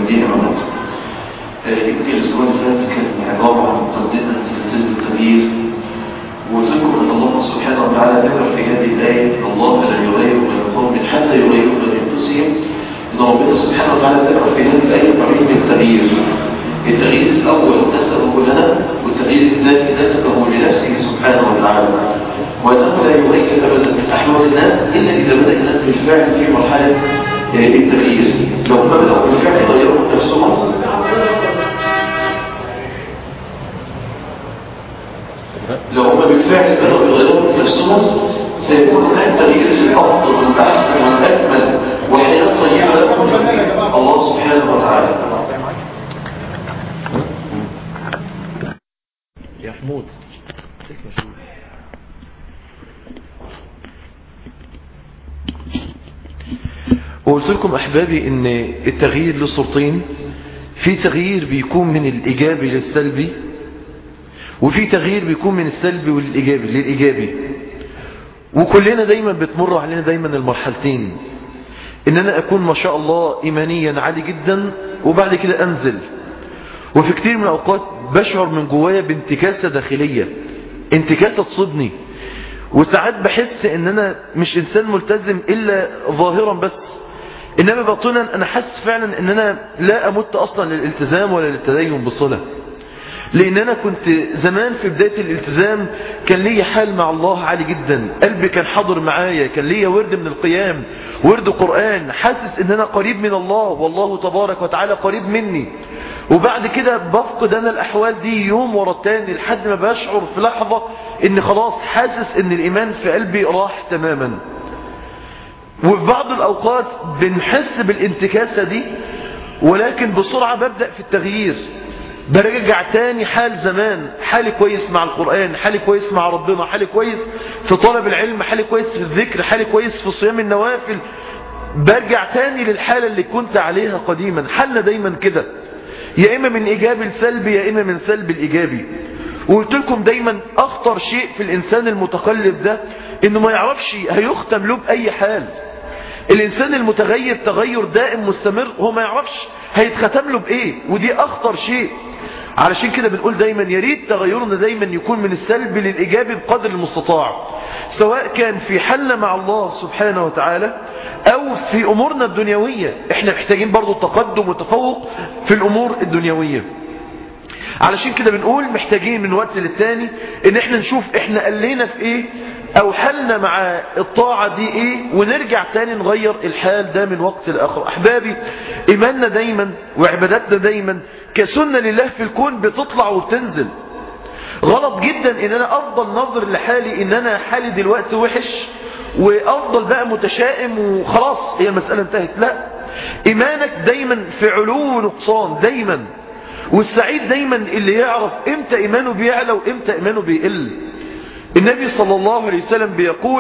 والدين وبعد يمكن الأسبوع اللي فات كان عبارة عن مقدمة سلسلة التغيير وقلت لكم أن الله سبحانه وتعالى ذكر في هذه الآية الله لا يغير من قوم حتى يغيروا من أنفسهم إن ربنا سبحانه وتعالى ذكر في هذه الآية نوعين من التغيير التغيير الأول نسبه لنا والتغيير الثاني نسبه لنفسه سبحانه وتعالى وأنه لا يغير أبدا من أحوال الناس إلا إذا بدأ الناس بالفعل في مرحلة التغيير لو هم بدأوا بالفعل يغيروا نفسهم لو هم بالفعل بدأوا يغيروا نفسهم سيكون هناك تغيير للأفضل والأحسن والأكمل وحياة طيبة لهم الله سبحانه وتعالى يا حمود وقلت لكم احبابي ان التغيير له صورتين في تغيير بيكون من الايجابي للسلبي وفي تغيير بيكون من السلبي والايجابي للايجابي وكلنا دايما بتمر علينا دايما المرحلتين ان انا اكون ما شاء الله ايمانيا عالي جدا وبعد كده انزل وفي كتير من الاوقات بشعر من جوايا بانتكاسة داخلية انتكاسة تصيبني وساعات بحس ان انا مش انسان ملتزم الا ظاهرا بس انما باطنا انا حاسس فعلا ان انا لا امت اصلا للالتزام ولا للتدين بصلة لان انا كنت زمان في بداية الالتزام كان لي حال مع الله عالي جدا قلبي كان حاضر معايا كان لي ورد من القيام ورد قرآن حاسس ان انا قريب من الله والله تبارك وتعالى قريب مني وبعد كده بفقد انا الاحوال دي يوم ورا التاني لحد ما بشعر في لحظة ان خلاص حاسس ان الايمان في قلبي راح تماما وفي بعض الاوقات بنحس بالانتكاسة دي ولكن بسرعة ببدأ في التغيير برجع تاني حال زمان حالي كويس مع القرآن حالي كويس مع ربنا حالي كويس في طلب العلم حالي كويس في الذكر حالي كويس في صيام النوافل برجع تاني للحالة اللي كنت عليها قديما حالنا دايما كده يا إما من إيجابي لسلبي يا إما من سلبي لإيجابي وقلت لكم دايما أخطر شيء في الإنسان المتقلب ده إنه ما يعرفش هيختم له بأي حال الإنسان المتغير تغير دائم مستمر هو ما يعرفش هيتختم له بإيه ودي أخطر شيء علشان كده بنقول دايما يا ريت تغيرنا دايما يكون من السلب للإيجابي بقدر المستطاع سواء كان في حلنا مع الله سبحانه وتعالى أو في أمورنا الدنيوية احنا محتاجين برضو تقدم وتفوق في الأمور الدنيوية علشان كده بنقول محتاجين من وقت للتاني ان احنا نشوف احنا قلينا في ايه او حالنا مع الطاعة دي ايه ونرجع تاني نغير الحال ده من وقت لاخر احبابي ايماننا دايما وعباداتنا دايما كسنة لله في الكون بتطلع وبتنزل غلط جدا ان انا افضل نظر لحالي ان انا حالي دلوقتي وحش وافضل بقى متشائم وخلاص هي المسألة انتهت لا ايمانك دايما في علو ونقصان دايما والسعيد دايما اللي يعرف امتى ايمانه بيعلى وامتى ايمانه بيقل النبي صلى الله عليه وسلم بيقول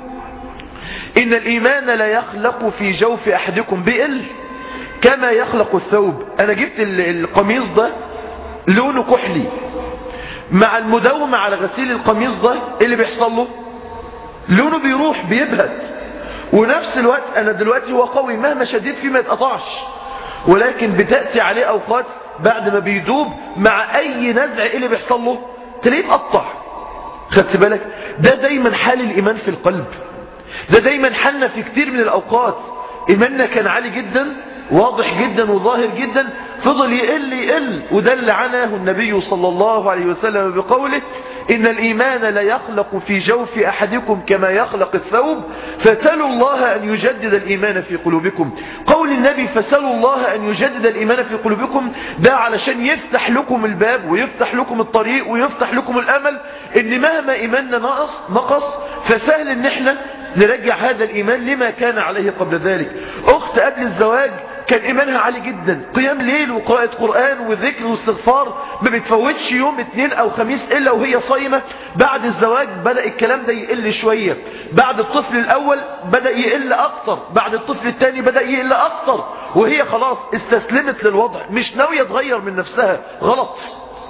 ان الايمان لا يخلق في جوف احدكم بيقل كما يخلق الثوب انا جبت القميص ده لونه كحلي مع المداومة على غسيل القميص ده إيه اللي بيحصل له لونه بيروح بيبهت ونفس الوقت انا دلوقتي هو قوي مهما شديد فيه ما يتقطعش ولكن بتأتي عليه اوقات بعد ما بيدوب مع اي نزع ايه اللي بيحصل له تلاقيه يتقطع خدت بالك ده دايما حال الايمان في القلب ده دايما حالنا في كتير من الاوقات ايماننا كان عالي جدا واضح جدا وظاهر جدا فضل يقل يقل وده اللي عناه النبي صلى الله عليه وسلم بقوله إن الإيمان لا يخلق في جوف أحدكم كما يخلق الثوب فسلوا الله أن يجدد الإيمان في قلوبكم قول النبي فسلوا الله أن يجدد الإيمان في قلوبكم ده علشان يفتح لكم الباب ويفتح لكم الطريق ويفتح لكم الأمل إن مهما إيماننا نقص نقص فسهل إن احنا نرجع هذا الإيمان لما كان عليه قبل ذلك أخت قبل الزواج كان إيمانها عالي جدا قيام ليل وقراءة قرآن وذكر واستغفار ما بتفوتش يوم اثنين أو خميس إلا وهي صايمة بعد الزواج بدأ الكلام ده يقل شوية بعد الطفل الأول بدأ يقل أكتر بعد الطفل الثاني بدأ يقل أكتر وهي خلاص استسلمت للوضع مش ناوية تغير من نفسها غلط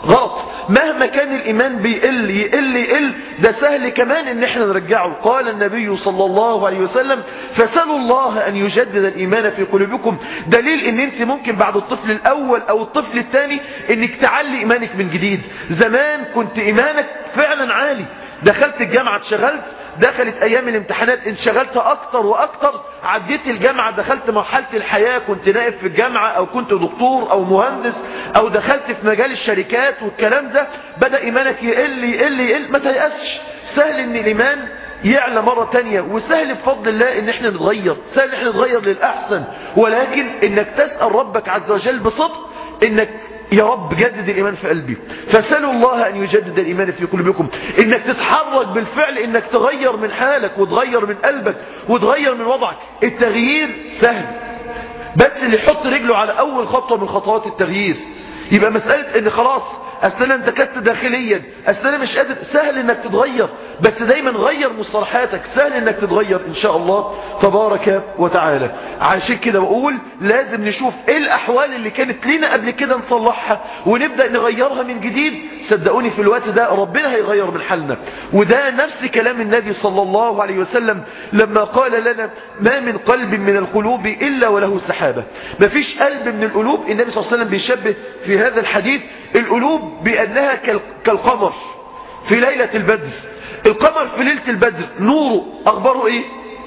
غلط مهما كان الإيمان بيقل يقل يقل ده سهل كمان ان احنا نرجعه قال النبي صلى الله عليه وسلم فسألوا الله ان يجدد الإيمان في قلوبكم دليل ان انت ممكن بعد الطفل الأول او الطفل الثاني انك تعلي إيمانك من جديد زمان كنت إيمانك فعلا عالي دخلت الجامعة اتشغلت دخلت ايام الامتحانات انشغلت اكتر واكتر عديت الجامعة دخلت مرحلة الحياة كنت نائب في الجامعة او كنت دكتور او مهندس او دخلت في مجال الشركات والكلام ده بدأ ايمانك يقل يقل يقل ما تيأسش سهل ان الايمان يعلى مرة تانية وسهل بفضل الله ان احنا نتغير سهل ان احنا نتغير للأحسن ولكن انك تسأل ربك عز وجل بصدق انك يا رب جدد الإيمان في قلبي فسألوا الله أن يجدد الإيمان في قلوبكم إنك تتحرك بالفعل إنك تغير من حالك وتغير من قلبك وتغير من وضعك التغيير سهل بس اللي يحط رجله على أول خطوة من خطوات التغيير يبقى مسألة إن خلاص أصل أنا انتكست داخليا أصل أنا مش قادر سهل إنك تتغير بس دايما غير مصطلحاتك سهل إنك تتغير إن شاء الله تبارك وتعالى عشان كده بقول لازم نشوف إيه الأحوال اللي كانت لينا قبل كده نصلحها ونبدأ نغيرها من جديد صدقوني في الوقت ده ربنا هيغير من حالنا وده نفس كلام النبي صلى الله عليه وسلم لما قال لنا ما من قلب من القلوب إلا وله سحابة ما فيش قلب من القلوب النبي صلى الله عليه وسلم بيشبه في هذا الحديث القلوب بأنها كالقمر في ليلة البدر القمر في ليلة البدر نوره أخباره إيه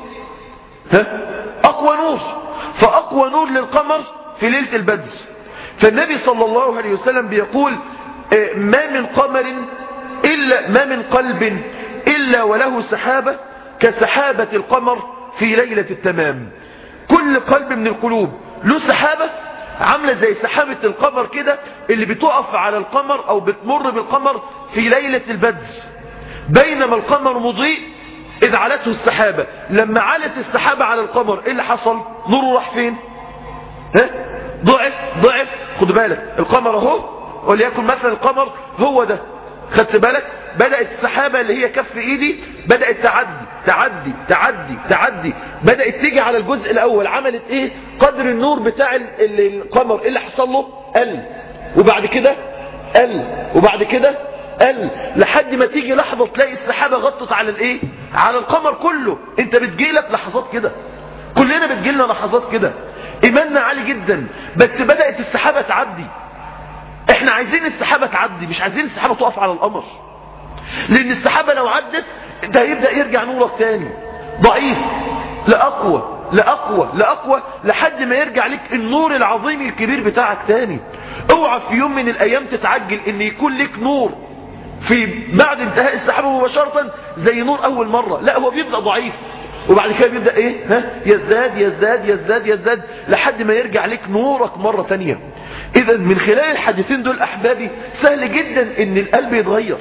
ها؟ أقوى نور فأقوى نور للقمر في ليلة البدر فالنبي صلى الله عليه وسلم بيقول ما من قمر إلا ما من قلب إلا وله سحابة كسحابة القمر في ليلة التمام كل قلب من القلوب له سحابة عاملة زي سحابة القمر كده اللي بتقف على القمر او بتمر بالقمر في ليلة البدر بينما القمر مضيء اذ علته السحابة لما علت السحابة على القمر ايه اللي حصل نوره راح فين ها ضعف ضعف خد بالك القمر اهو وليكن مثلا القمر هو ده خدت بالك بدأت السحابة اللي هي كف ايدي بدأت تعدي تعدي تعدي تعدي بدأت تيجي على الجزء الاول عملت ايه قدر النور بتاع القمر ايه اللي حصل له قل وبعد كده قل وبعد كده قل لحد ما تيجي لحظة تلاقي السحابة غطت على الايه على القمر كله انت بتجيلك لحظات كده كلنا بتجيلنا لحظات كده ايماننا عالي جدا بس بدأت السحابة تعدي احنا عايزين السحابة تعدي مش عايزين السحابة تقف على القمر لان السحابة لو عدت ده هيبدأ يرجع نورك تاني ضعيف لأقوى لأقوى لأقوى لحد ما يرجع لك النور العظيم الكبير بتاعك تاني اوعى في يوم من الايام تتعجل ان يكون لك نور في بعد انتهاء السحابة مباشرة زي نور اول مرة لا هو بيبدأ ضعيف وبعد كده بيبدأ ايه ها يزداد يزداد يزداد يزداد لحد ما يرجع لك نورك مرة تانية اذا من خلال الحديثين دول احبابي سهل جدا ان القلب يتغير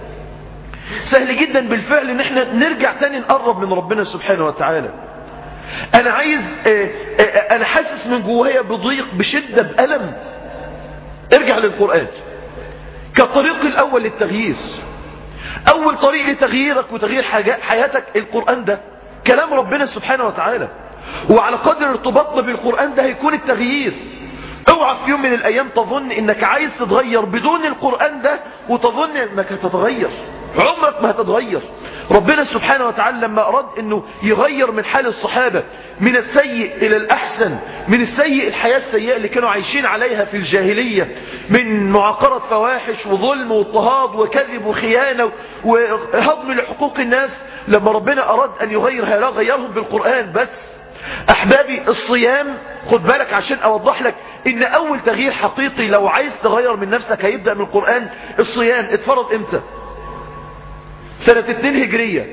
سهل جدا بالفعل ان احنا نرجع تاني نقرب من ربنا سبحانه وتعالى انا عايز اه اه انا حاسس من جوايا بضيق بشدة بألم ارجع للقرآن كالطريق الاول للتغيير اول طريق لتغييرك وتغيير حياتك القرآن ده كلام ربنا سبحانه وتعالى وعلى قدر ارتباطنا بالقرآن ده هيكون التغيير اوعى في يوم من الايام تظن انك عايز تتغير بدون القرآن ده وتظن انك هتتغير عمرك ما هتتغير ربنا سبحانه وتعالى لما اراد انه يغير من حال الصحابة من السيء الى الاحسن من السيء الحياة السيئة اللي كانوا عايشين عليها في الجاهلية من معاقرة فواحش وظلم واضطهاد وكذب وخيانة وهضم لحقوق الناس لما ربنا اراد ان يغير غيرهم بالقرآن بس احبابي الصيام خد بالك عشان اوضح لك ان اول تغيير حقيقي لو عايز تغير من نفسك هيبدأ من القرآن الصيام اتفرض امتى سنة 2 هجرية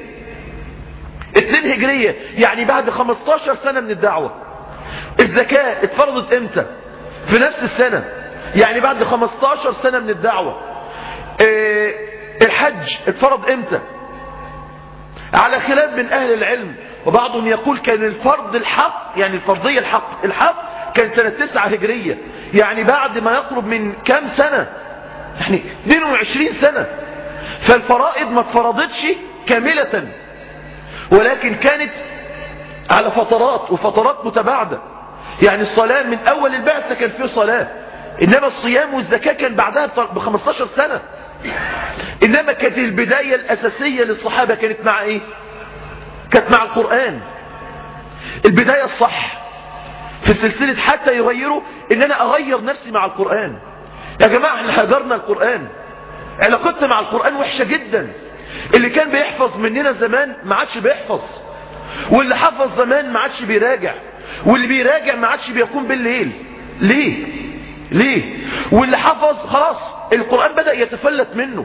2 هجرية يعني بعد 15 سنة من الدعوة الزكاة اتفرضت امتى في نفس السنة يعني بعد 15 سنة من الدعوة اه الحج اتفرض امتى على خلاف من اهل العلم وبعضهم يقول كان الفرض الحق يعني الفرضية الحق الحق كان سنة 9 هجرية يعني بعد ما يقرب من كام سنة يعني 22 سنة فالفرائض ما اتفرضتش كاملة ولكن كانت على فترات وفترات متباعدة يعني الصلاة من أول البعثة كان فيه صلاة إنما الصيام والزكاة كان بعدها ب 15 سنة إنما كانت البداية الأساسية للصحابة كانت مع إيه كانت مع القرآن البداية الصح في سلسلة حتى يغيروا إن أنا أغير نفسي مع القرآن يا جماعة احنا هجرنا القرآن علاقتنا مع القرآن وحشة جدا اللي كان بيحفظ مننا زمان ما عادش بيحفظ واللي حفظ زمان ما عادش بيراجع واللي بيراجع ما عادش بيقوم بالليل ليه ليه واللي حفظ خلاص القرآن بدأ يتفلت منه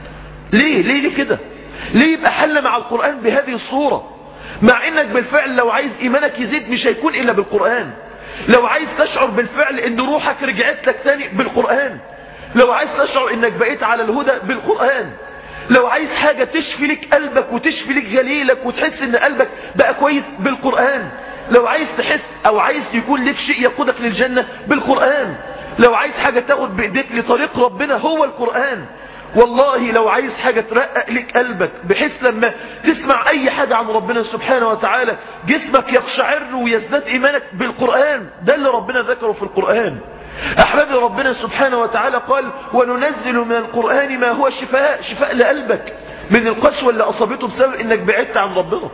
ليه ليه ليه كده ليه يبقى حل مع القرآن بهذه الصورة مع انك بالفعل لو عايز ايمانك يزيد مش هيكون الا بالقرآن لو عايز تشعر بالفعل ان روحك رجعت لك تاني بالقرآن لو عايز تشعر انك بقيت على الهدى بالقرآن لو عايز حاجة تشفي لك قلبك وتشفي لك جليلك وتحس ان قلبك بقى كويس بالقرآن لو عايز تحس او عايز يكون لك شيء يقودك للجنة بالقرآن لو عايز حاجة تاخد بايديك لطريق ربنا هو القرآن والله لو عايز حاجة ترقق لك قلبك بحيث لما تسمع اي حاجة عن ربنا سبحانه وتعالى جسمك يقشعر ويزداد ايمانك بالقرآن ده اللي ربنا ذكره في القرآن احبابي ربنا سبحانه وتعالى قال وننزل من القرآن ما هو شفاء شفاء لقلبك من القسوة اللي اصابته بسبب انك بعدت عن ربنا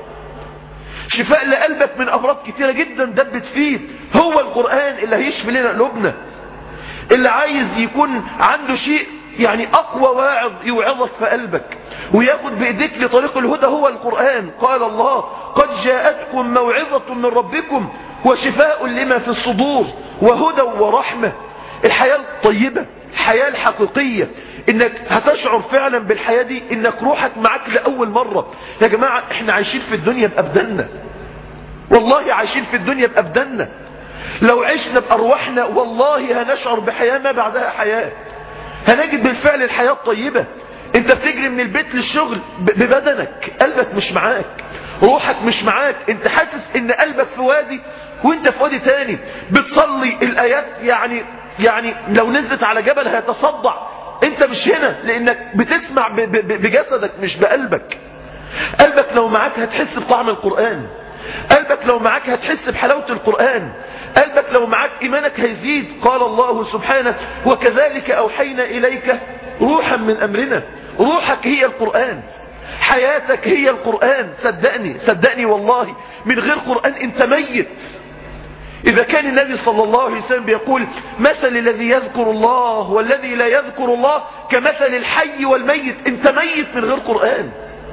شفاء لقلبك من امراض كتيرة جدا دبت فيه هو القرآن اللي هيشفي لنا قلوبنا اللي عايز يكون عنده شيء يعني أقوى واعظ يوعظك في قلبك وياخد بإيديك لطريق الهدى هو القرآن قال الله قد جاءتكم موعظة من ربكم وشفاء لما في الصدور وهدى ورحمة الحياة الطيبة الحياة الحقيقية انك هتشعر فعلا بالحياة دي انك روحك معاك لأول مرة يا جماعة احنا عايشين في الدنيا بأبداننا والله عايشين في الدنيا بأبداننا لو عشنا بأرواحنا والله هنشعر بحياة ما بعدها حياة هنجد بالفعل الحياة الطيبة انت بتجري من البيت للشغل ببدنك قلبك مش معاك روحك مش معاك انت حاسس ان قلبك في وادي وانت في وادي تاني بتصلي الايات يعني يعني لو نزلت على جبل هيتصدع انت مش هنا لانك بتسمع بجسدك مش بقلبك قلبك لو معاك هتحس بطعم القرآن قلبك لو معاك هتحس بحلاوة القرآن قلبك لو معاك إيمانك هيزيد قال الله سبحانه وكذلك أوحينا إليك روحا من أمرنا روحك هي القرآن حياتك هي القرآن صدقني صدقني والله من غير قرآن انت ميت إذا كان النبي صلى الله عليه وسلم بيقول مثل الذي يذكر الله والذي لا يذكر الله كمثل الحي والميت انت ميت من غير قرآن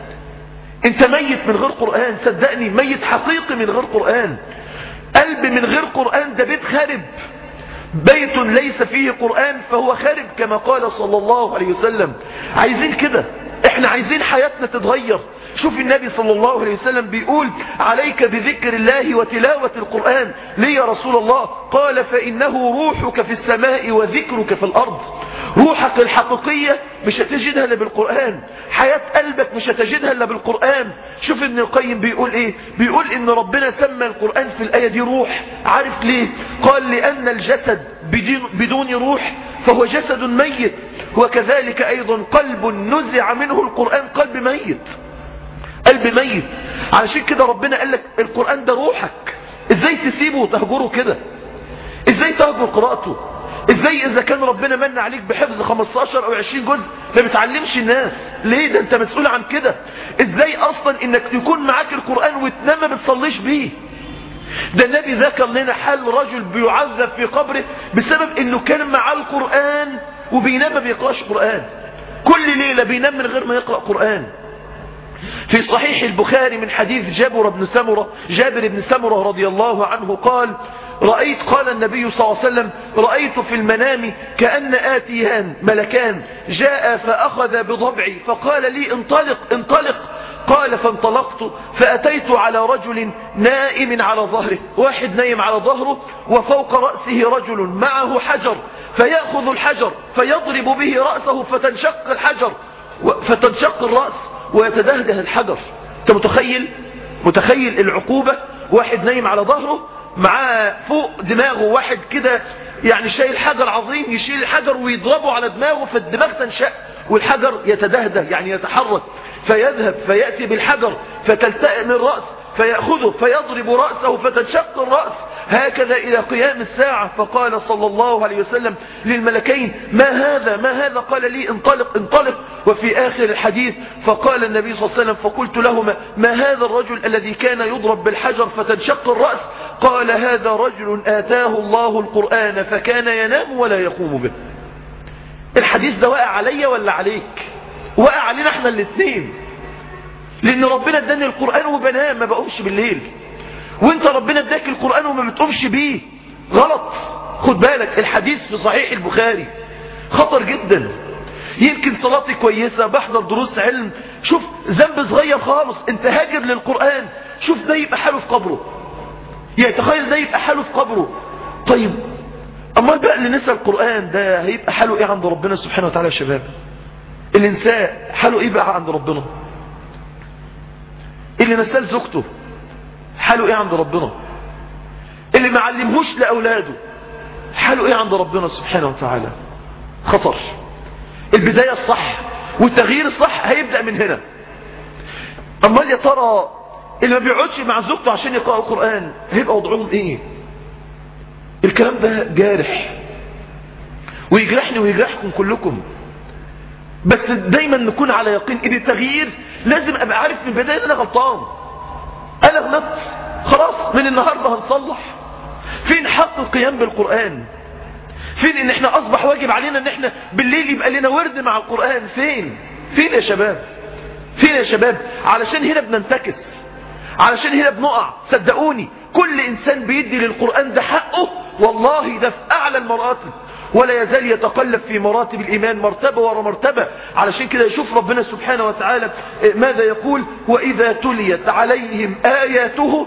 انت ميت من غير قرآن صدقني ميت حقيقي من غير قرآن قلب من غير قرآن ده بيت خارب بيت ليس فيه قرآن فهو خارب كما قال صلى الله عليه وسلم عايزين كده احنا عايزين حياتنا تتغير شوف النبي صلى الله عليه وسلم بيقول عليك بذكر الله وتلاوة القرآن ليه يا رسول الله قال فإنه روحك في السماء وذكرك في الأرض روحك الحقيقية مش هتجدها إلا بالقرآن حياة قلبك مش هتجدها إلا بالقرآن شوف ابن القيم بيقول ايه بيقول ان ربنا سمى القرآن في الآية دي روح عارف ليه قال لأن الجسد بدون روح فهو جسد ميت وكذلك أيضا قلب نزع منه القرآن قلب ميت قلب ميت علشان كده ربنا قال لك القرآن ده روحك ازاي تسيبه وتهجره كده ازاي تهجر قراءته ازاي اذا كان ربنا من عليك بحفظ 15 او 20 جزء ما بتعلمش الناس ليه ده انت مسؤول عن كده ازاي اصلا انك يكون معاك القرآن وتنام ما بتصليش بيه ده النبي ذكر لنا حال رجل بيعذب في قبره بسبب انه كان معاه القرآن وبينام ما بيقراش قرآن كل ليلة بينام من غير ما يقرأ قرآن في صحيح البخاري من حديث جابر بن سمرة جابر بن سمرة رضي الله عنه قال رأيت قال النبي صلى الله عليه وسلم رأيت في المنام كأن آتيان ملكان جاء فأخذ بضبعي فقال لي انطلق انطلق قال فانطلقت فأتيت على رجل نائم على ظهره واحد نايم على ظهره وفوق رأسه رجل معه حجر فيأخذ الحجر فيضرب به رأسه فتنشق الحجر فتنشق الرأس ويتدهده الحجر انت متخيل متخيل العقوبة واحد نايم على ظهره معاه فوق دماغه واحد كده يعني شايل حجر عظيم يشيل الحجر ويضربه على دماغه فالدماغ تنشق والحجر يتدهده يعني يتحرك فيذهب فيأتي بالحجر فتلتئم الرأس فيأخذه فيضرب رأسه فتنشق الرأس هكذا إلى قيام الساعة فقال صلى الله عليه وسلم للملكين ما هذا ما هذا قال لي انطلق انطلق وفي آخر الحديث فقال النبي صلى الله عليه وسلم فقلت لهما ما هذا الرجل الذي كان يضرب بالحجر فتنشق الرأس قال هذا رجل آتاه الله القرآن فكان ينام ولا يقوم به الحديث ده واقع عليا ولا عليك واقع علينا احنا الاثنين لان ربنا اداني القرآن وبنام ما بقومش بالليل وانت ربنا اداك القرآن وما بتقومش بيه غلط خد بالك الحديث في صحيح البخاري خطر جدا يمكن صلاتي كويسة بحضر دروس علم شوف ذنب صغير خالص انت هاجر للقرآن شوف ده يبقى حاله في قبره يعني تخيل ده يبقى حاله في قبره طيب أما بقى اللي نسى القرآن ده هيبقى حاله ايه عند ربنا سبحانه وتعالى يا شباب اللي نساه حاله ايه بقى عند ربنا اللي نساه لزوجته حاله ايه عند ربنا اللي ما علمهوش لأولاده حاله ايه عند ربنا سبحانه وتعالى خطر البداية الصح والتغيير الصح هيبدأ من هنا أما يا ترى اللي ما بيقعدش مع زوجته عشان يقرأ القرآن هيبقى وضعهم ايه الكلام ده جارح ويجرحني ويجرحكم كلكم بس دايما نكون على يقين ان التغيير لازم ابقى عارف من البدايه ان انا غلطان انا غلطت خلاص من النهارده هنصلح فين حق القيام بالقران فين ان احنا اصبح واجب علينا ان احنا بالليل يبقى لنا ورد مع القران فين فين يا شباب فين يا شباب علشان هنا بننتكس علشان هنا بنقع صدقوني كل انسان بيدي للقران ده حقه والله ده في اعلى المراتب ولا يزال يتقلب في مراتب الإيمان مرتبة ورا مرتبة علشان كده يشوف ربنا سبحانه وتعالى ماذا يقول وإذا تليت عليهم آياته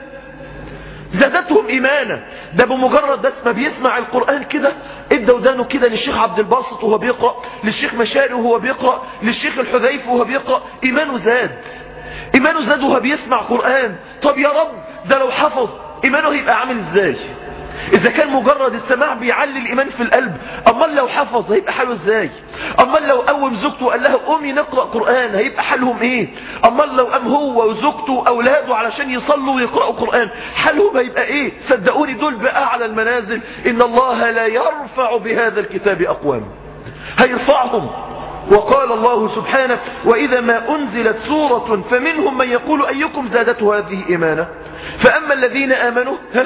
زادتهم إيمانا ده بمجرد بس ما بيسمع القرآن كده ادى ودانه كده للشيخ عبد الباسط وهو بيقرأ للشيخ مشاري وهو بيقرأ للشيخ الحذيف وهو بيقرأ إيمانه زاد إيمانه زاد وهو بيسمع قرآن طب يا رب ده لو حفظ إيمانه هيبقى عامل إزاي إذا كان مجرد السماع بيعلي الإيمان في القلب أمال لو حفظ هيبقى حاله إزاي أمال لو قوم زوجته وقال لها قومي نقرأ قرآن هيبقى حالهم إيه أمال لو قام هو وزوجته وأولاده علشان يصلوا ويقرأوا قرآن حالهم هيبقى إيه صدقوني دول بأعلى المنازل إن الله لا يرفع بهذا الكتاب أقوام هيرفعهم وقال الله سبحانه وإذا ما أنزلت سورة فمنهم من يقول أيكم زادته هذه إيمانا فأما الذين آمنوا ها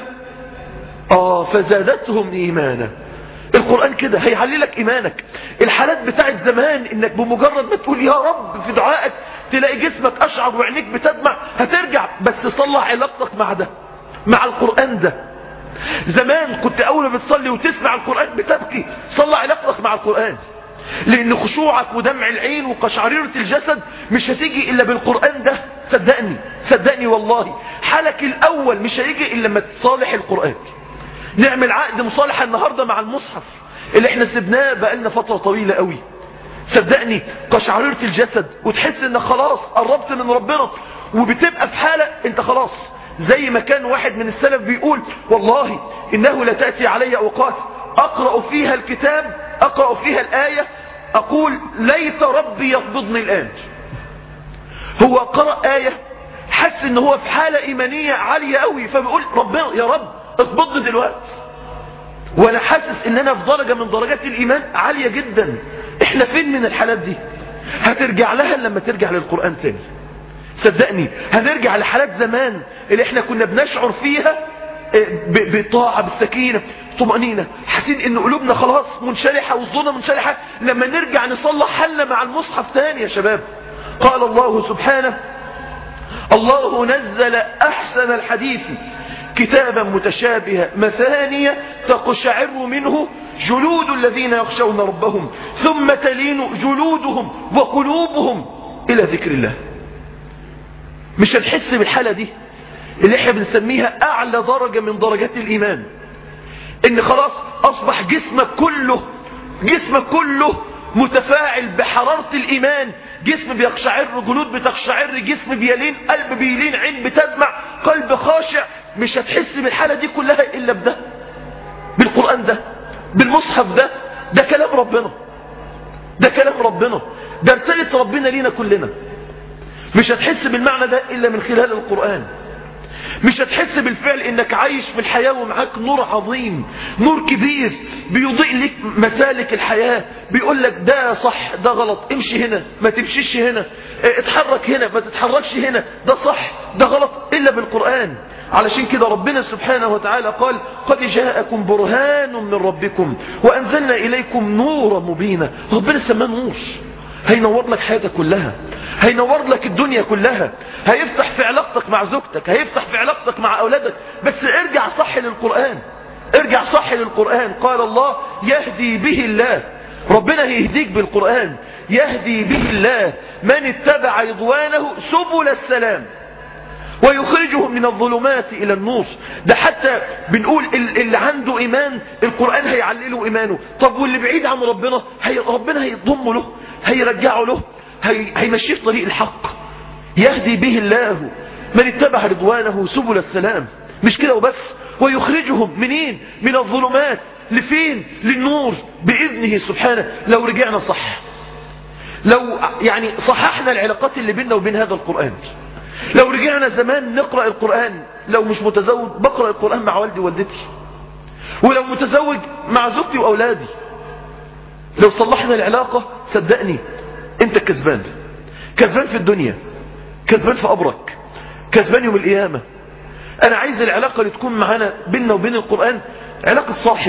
آه فزادتهم إيمانا القرآن كده هيعللك إيمانك الحالات بتاعت زمان إنك بمجرد ما تقول يا رب في دعائك تلاقي جسمك أشعر وعينيك بتدمع هترجع بس صلح علاقتك مع ده مع القرآن ده زمان كنت أول ما بتصلي وتسمع القرآن بتبكي صلح علاقتك مع القرآن لأن خشوعك ودمع العين وقشعريرة الجسد مش هتيجي إلا بالقرآن ده صدقني صدقني والله حالك الأول مش هيجي إلا لما تصالح القرآن نعمل عقد مصالحة النهاردة مع المصحف اللي احنا سبناه بقالنا فترة طويلة قوي صدقني قشعريرة الجسد وتحس انك خلاص قربت من ربنا وبتبقى في حالة انت خلاص زي ما كان واحد من السلف بيقول والله انه لا تأتي علي اوقات اقرأ فيها الكتاب اقرأ فيها الآية اقول ليت ربي يقبضني الان هو قرأ آية حس ان هو في حالة ايمانية عالية قوي فبيقول ربنا يا رب اقبضني دلوقتي وانا حاسس ان انا في درجة من درجات الايمان عالية جدا احنا فين من الحالات دي هترجع لها لما ترجع للقرآن تاني صدقني هنرجع لحالات زمان اللي احنا كنا بنشعر فيها بطاعة بالسكينة طمأنينة حاسين ان قلوبنا خلاص منشرحة وظلنا منشرحة لما نرجع نصلح حالنا مع المصحف تاني يا شباب قال الله سبحانه الله نزل احسن الحديث كتابا متشابها مثانية تقشعر منه جلود الذين يخشون ربهم ثم تلين جلودهم وقلوبهم إلى ذكر الله مش هنحس بالحالة دي اللي احنا بنسميها أعلى درجة من درجات الإيمان إن خلاص أصبح جسمك كله جسمك كله متفاعل بحرارة الإيمان جسم بيقشعر جلود بتقشعر جسم بيلين قلب بيلين عين بتدمع قلب خاشع مش هتحس بالحالة دي كلها إلا بده بالقرآن ده بالمصحف ده ده كلام ربنا ده كلام ربنا ده رسالة ربنا لينا كلنا مش هتحس بالمعنى ده إلا من خلال القرآن مش هتحس بالفعل انك عايش في الحياة ومعاك نور عظيم نور كبير بيضيء لك مسالك الحياة بيقول لك ده صح ده غلط امشي هنا ما تمشيش هنا اه، اتحرك هنا ما تتحركش هنا ده صح ده غلط الا بالقرآن علشان كده ربنا سبحانه وتعالى قال قد جاءكم برهان من ربكم وأنزلنا إليكم نورا مبينا ربنا سماه نور هينور لك حياتك كلها هينور لك الدنيا كلها هيفتح في علاقتك مع زوجتك هيفتح في علاقتك مع أولادك بس ارجع صح للقرآن ارجع صح للقرآن قال الله يهدي به الله ربنا هيهديك بالقرآن يهدي به الله من اتبع رضوانه سبل السلام ويخرجهم من الظلمات إلى النور ده حتى بنقول ال- اللي عنده إيمان القرآن هيعلله إيمانه طب واللي بعيد عن ربنا هي ربنا هيضمه له هيرجعه له هي هيمشيه في طريق الحق يهدي به الله من اتبع رضوانه سبل السلام مش كده وبس ويخرجهم منين من الظلمات لفين للنور بإذنه سبحانه لو رجعنا صح لو يعني صححنا العلاقات اللي بيننا وبين هذا القرآن لو رجعنا زمان نقرأ القرآن لو مش متزوج بقرأ القرآن مع والدي ووالدتي ولو متزوج مع زوجتي وأولادي لو صلحنا العلاقة صدقني انت كسبان كسبان في الدنيا كسبان في قبرك كسبان يوم القيامة انا عايز العلاقة اللي تكون معانا بيننا وبين القرآن علاقة صاحب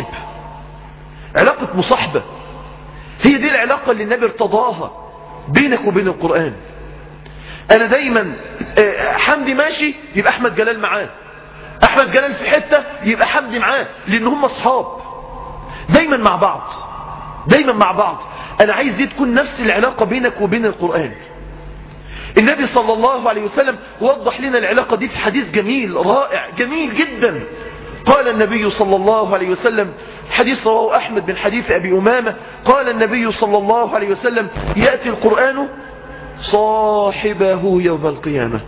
علاقة مصاحبة هي دي العلاقة اللي النبي ارتضاها بينك وبين القرآن انا دايما آه، حمدي ماشي يبقى احمد جلال معاه احمد جلال في حتة يبقى حمدي معاه لان هم اصحاب دايما مع بعض دايما مع بعض انا عايز دي تكون نفس العلاقة بينك وبين القرآن النبي صلى الله عليه وسلم وضح لنا العلاقة دي في حديث جميل رائع جميل جدا قال النبي صلى الله عليه وسلم حديث رواه أحمد بن حديث أبي أمامة قال النبي صلى الله عليه وسلم يأتي القرآن صاحبه يوم القيامة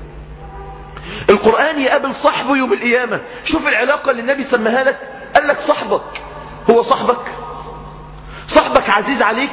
القرآن يقابل صاحبه يوم القيامة شوف العلاقة اللي النبي سماها لك قال لك صاحبك هو صاحبك صاحبك عزيز عليك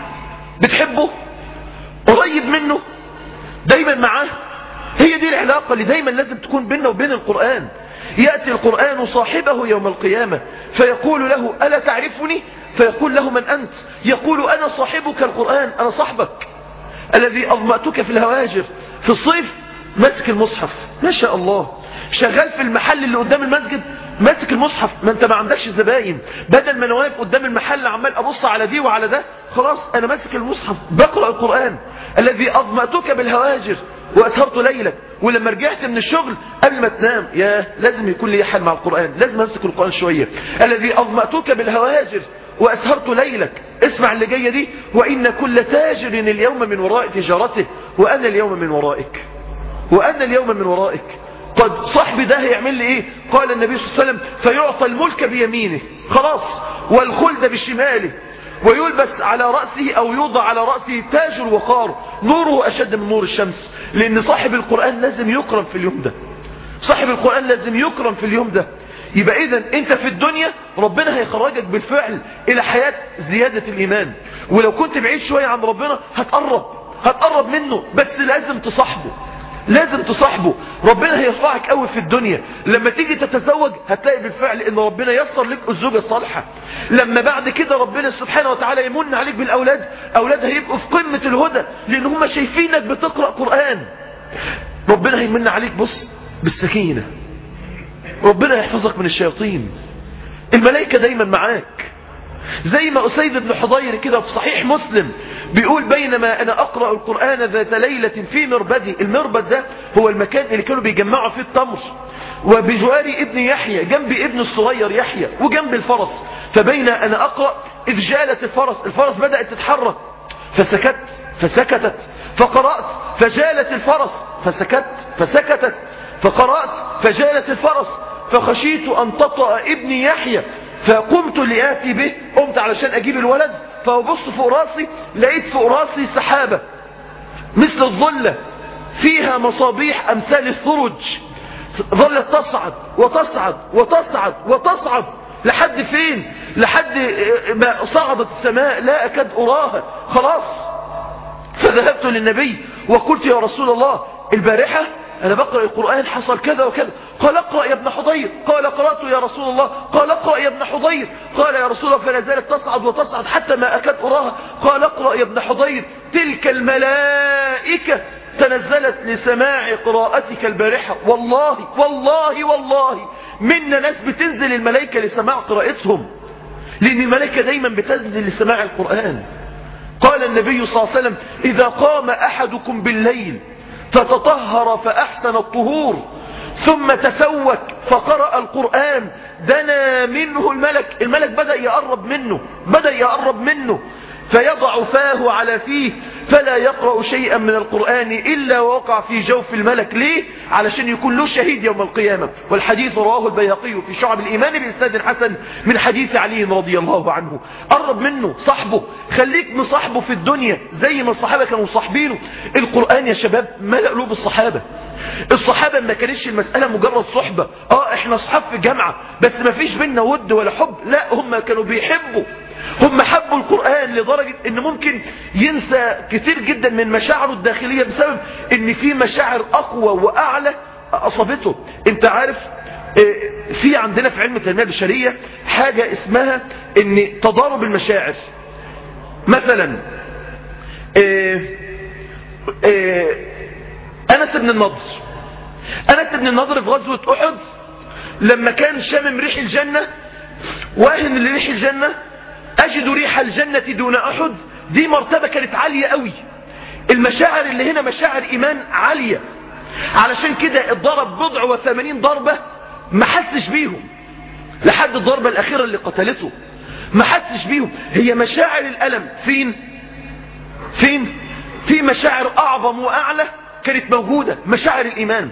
بتحبه قريب منه دايما معاه هي دي العلاقة اللي دايما لازم تكون بيننا وبين القرآن يأتي القرآن صاحبه يوم القيامة فيقول له ألا تعرفني فيقول له من أنت يقول أنا صاحبك القرآن أنا صاحبك الذي أظمأتك في الهواجر في الصيف ماسك المصحف ما شاء الله شغال في المحل اللي قدام المسجد ماسك المصحف ما انت ما عندكش زباين بدل ما انا واقف قدام المحل عمال ابص على دي وعلى ده خلاص انا ماسك المصحف بقرا القران الذي اظمأتك بالهواجر واسهرت ليلك ولما رجعت من الشغل قبل ما تنام يا لازم يكون لي حل مع القران لازم امسك القران شويه الذي اظمأتك بالهواجر وأسهرت ليلك اسمع اللي جاية دي وإن كل تاجر اليوم من وراء تجارته وأنا اليوم من ورائك وأنا اليوم من ورائك طب صاحبي ده هيعمل لي ايه قال النبي صلى الله عليه وسلم فيعطى الملك بيمينه خلاص والخلد بشماله ويلبس على رأسه أو يوضع على رأسه تاج الوقار نوره أشد من نور الشمس لأن صاحب القرآن لازم يكرم في اليوم ده صاحب القرآن لازم يكرم في اليوم ده يبقى إذا أنت في الدنيا ربنا هيخرجك بالفعل إلى حياة زيادة الإيمان ولو كنت بعيد شوية عن ربنا هتقرب هتقرب منه بس لازم تصاحبه لازم تصاحبه ربنا هيرفعك قوي في الدنيا لما تيجي تتزوج هتلاقي بالفعل ان ربنا يسر لك الزوجة الصالحة لما بعد كده ربنا سبحانه وتعالى يمن عليك بالاولاد اولاد هيبقوا في قمة الهدى لان هم شايفينك بتقرأ قرآن ربنا هيمن عليك بص بالسكينة ربنا يحفظك من الشياطين الملائكة دايما معاك زي ما أسيد بن حضير كده في صحيح مسلم بيقول بينما أنا أقرأ القرآن ذات ليلة في مربدي المربد ده هو المكان اللي كانوا بيجمعوا فيه التمر وبجواري ابن يحيى جنب ابن الصغير يحيى وجنب الفرس فبين أنا أقرأ إذ جالت الفرس الفرس بدأت تتحرك فسكت فسكتت فقرأت فجالت الفرس فسكت فسكتت فقرأت فجالت الفرس فخشيت أن تطأ ابني يحيى فقمت لآتي به قمت علشان أجيب الولد فأبص فوق راسي لقيت فوق راسي سحابة مثل الظلة فيها مصابيح أمثال الثرج ظلت تصعد وتصعد وتصعد وتصعد لحد فين لحد ما صعدت السماء لا أكاد أراها خلاص فذهبت للنبي وقلت يا رسول الله البارحة أنا بقرأ القرآن حصل كذا وكذا قال اقرأ يا ابن حضير قال قرأت يا رسول الله قال اقرأ يا ابن حضير قال يا رسول الله فلا زالت تصعد وتصعد حتى ما أكاد أراها قال اقرأ يا ابن حضير تلك الملائكة تنزلت لسماع قراءتك البارحة والله والله والله منا ناس بتنزل الملائكة لسماع قراءتهم لأن الملائكة دايما بتنزل لسماع القرآن قال النبي صلى الله عليه وسلم إذا قام أحدكم بالليل فتطهر فأحسن الطهور ثم تسوك فقرأ القرآن دنا منه الملك الملك بدأ يقرب منه بدأ يقرب منه فيضع فاه على فيه فلا يقرأ شيئا من القرآن إلا وقع في جوف الملك ليه؟ علشان يكون له شهيد يوم القيامة والحديث رواه البيهقي في شعب الإيمان بإسناد حسن من حديث علي رضي الله عنه قرب منه صاحبه خليك مصاحبه في الدنيا زي ما الصحابة كانوا صاحبينه القرآن يا شباب ملأ قلوب الصحابة الصحابة ما كانتش المسألة مجرد صحبة اه احنا صحاب في جامعة بس ما فيش بينا ود ولا حب لا هم كانوا بيحبوا هم حبوا القرآن لدرجة ان ممكن ينسى كتير جدا من مشاعره الداخلية بسبب ان في مشاعر اقوى واعلى اصابته انت عارف اه في عندنا في علم التنمية البشرية حاجة اسمها ان تضارب المشاعر مثلا اه اه انس بن النضر انس بن النضر في غزوة احد لما كان شامم ريح الجنة واهن لريح الجنة أجد ريح الجنة دون أحد دي مرتبة كانت عالية قوي المشاعر اللي هنا مشاعر إيمان عالية علشان كده اتضرب بضع وثمانين ضربة ما حسش بيهم لحد الضربة الأخيرة اللي قتلته ما حسش بيهم هي مشاعر الألم فين فين في مشاعر أعظم وأعلى كانت موجودة مشاعر الإيمان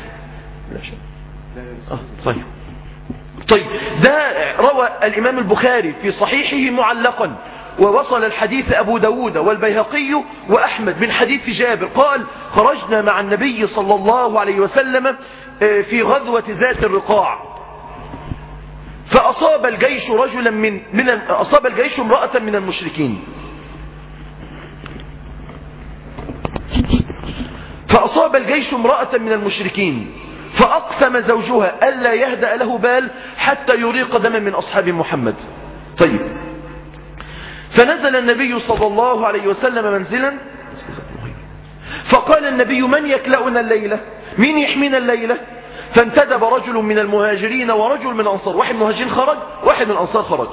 آه طيب طيب ده روى الإمام البخاري في صحيحه معلقا ووصل الحديث أبو داود والبيهقي وأحمد من حديث جابر قال خرجنا مع النبي صلى الله عليه وسلم في غزوة ذات الرقاع فأصاب الجيش رجلا من, من أصاب الجيش امرأة من المشركين فأصاب الجيش امرأة من المشركين فأقسم زوجها ألا يهدأ له بال حتى يريق دما من أصحاب محمد طيب فنزل النبي صلى الله عليه وسلم منزلا فقال النبي من يكلأنا الليلة مين يحمينا الليلة فانتدب رجل من المهاجرين ورجل من الأنصار واحد مهاجرين خرج واحد من الأنصار خرج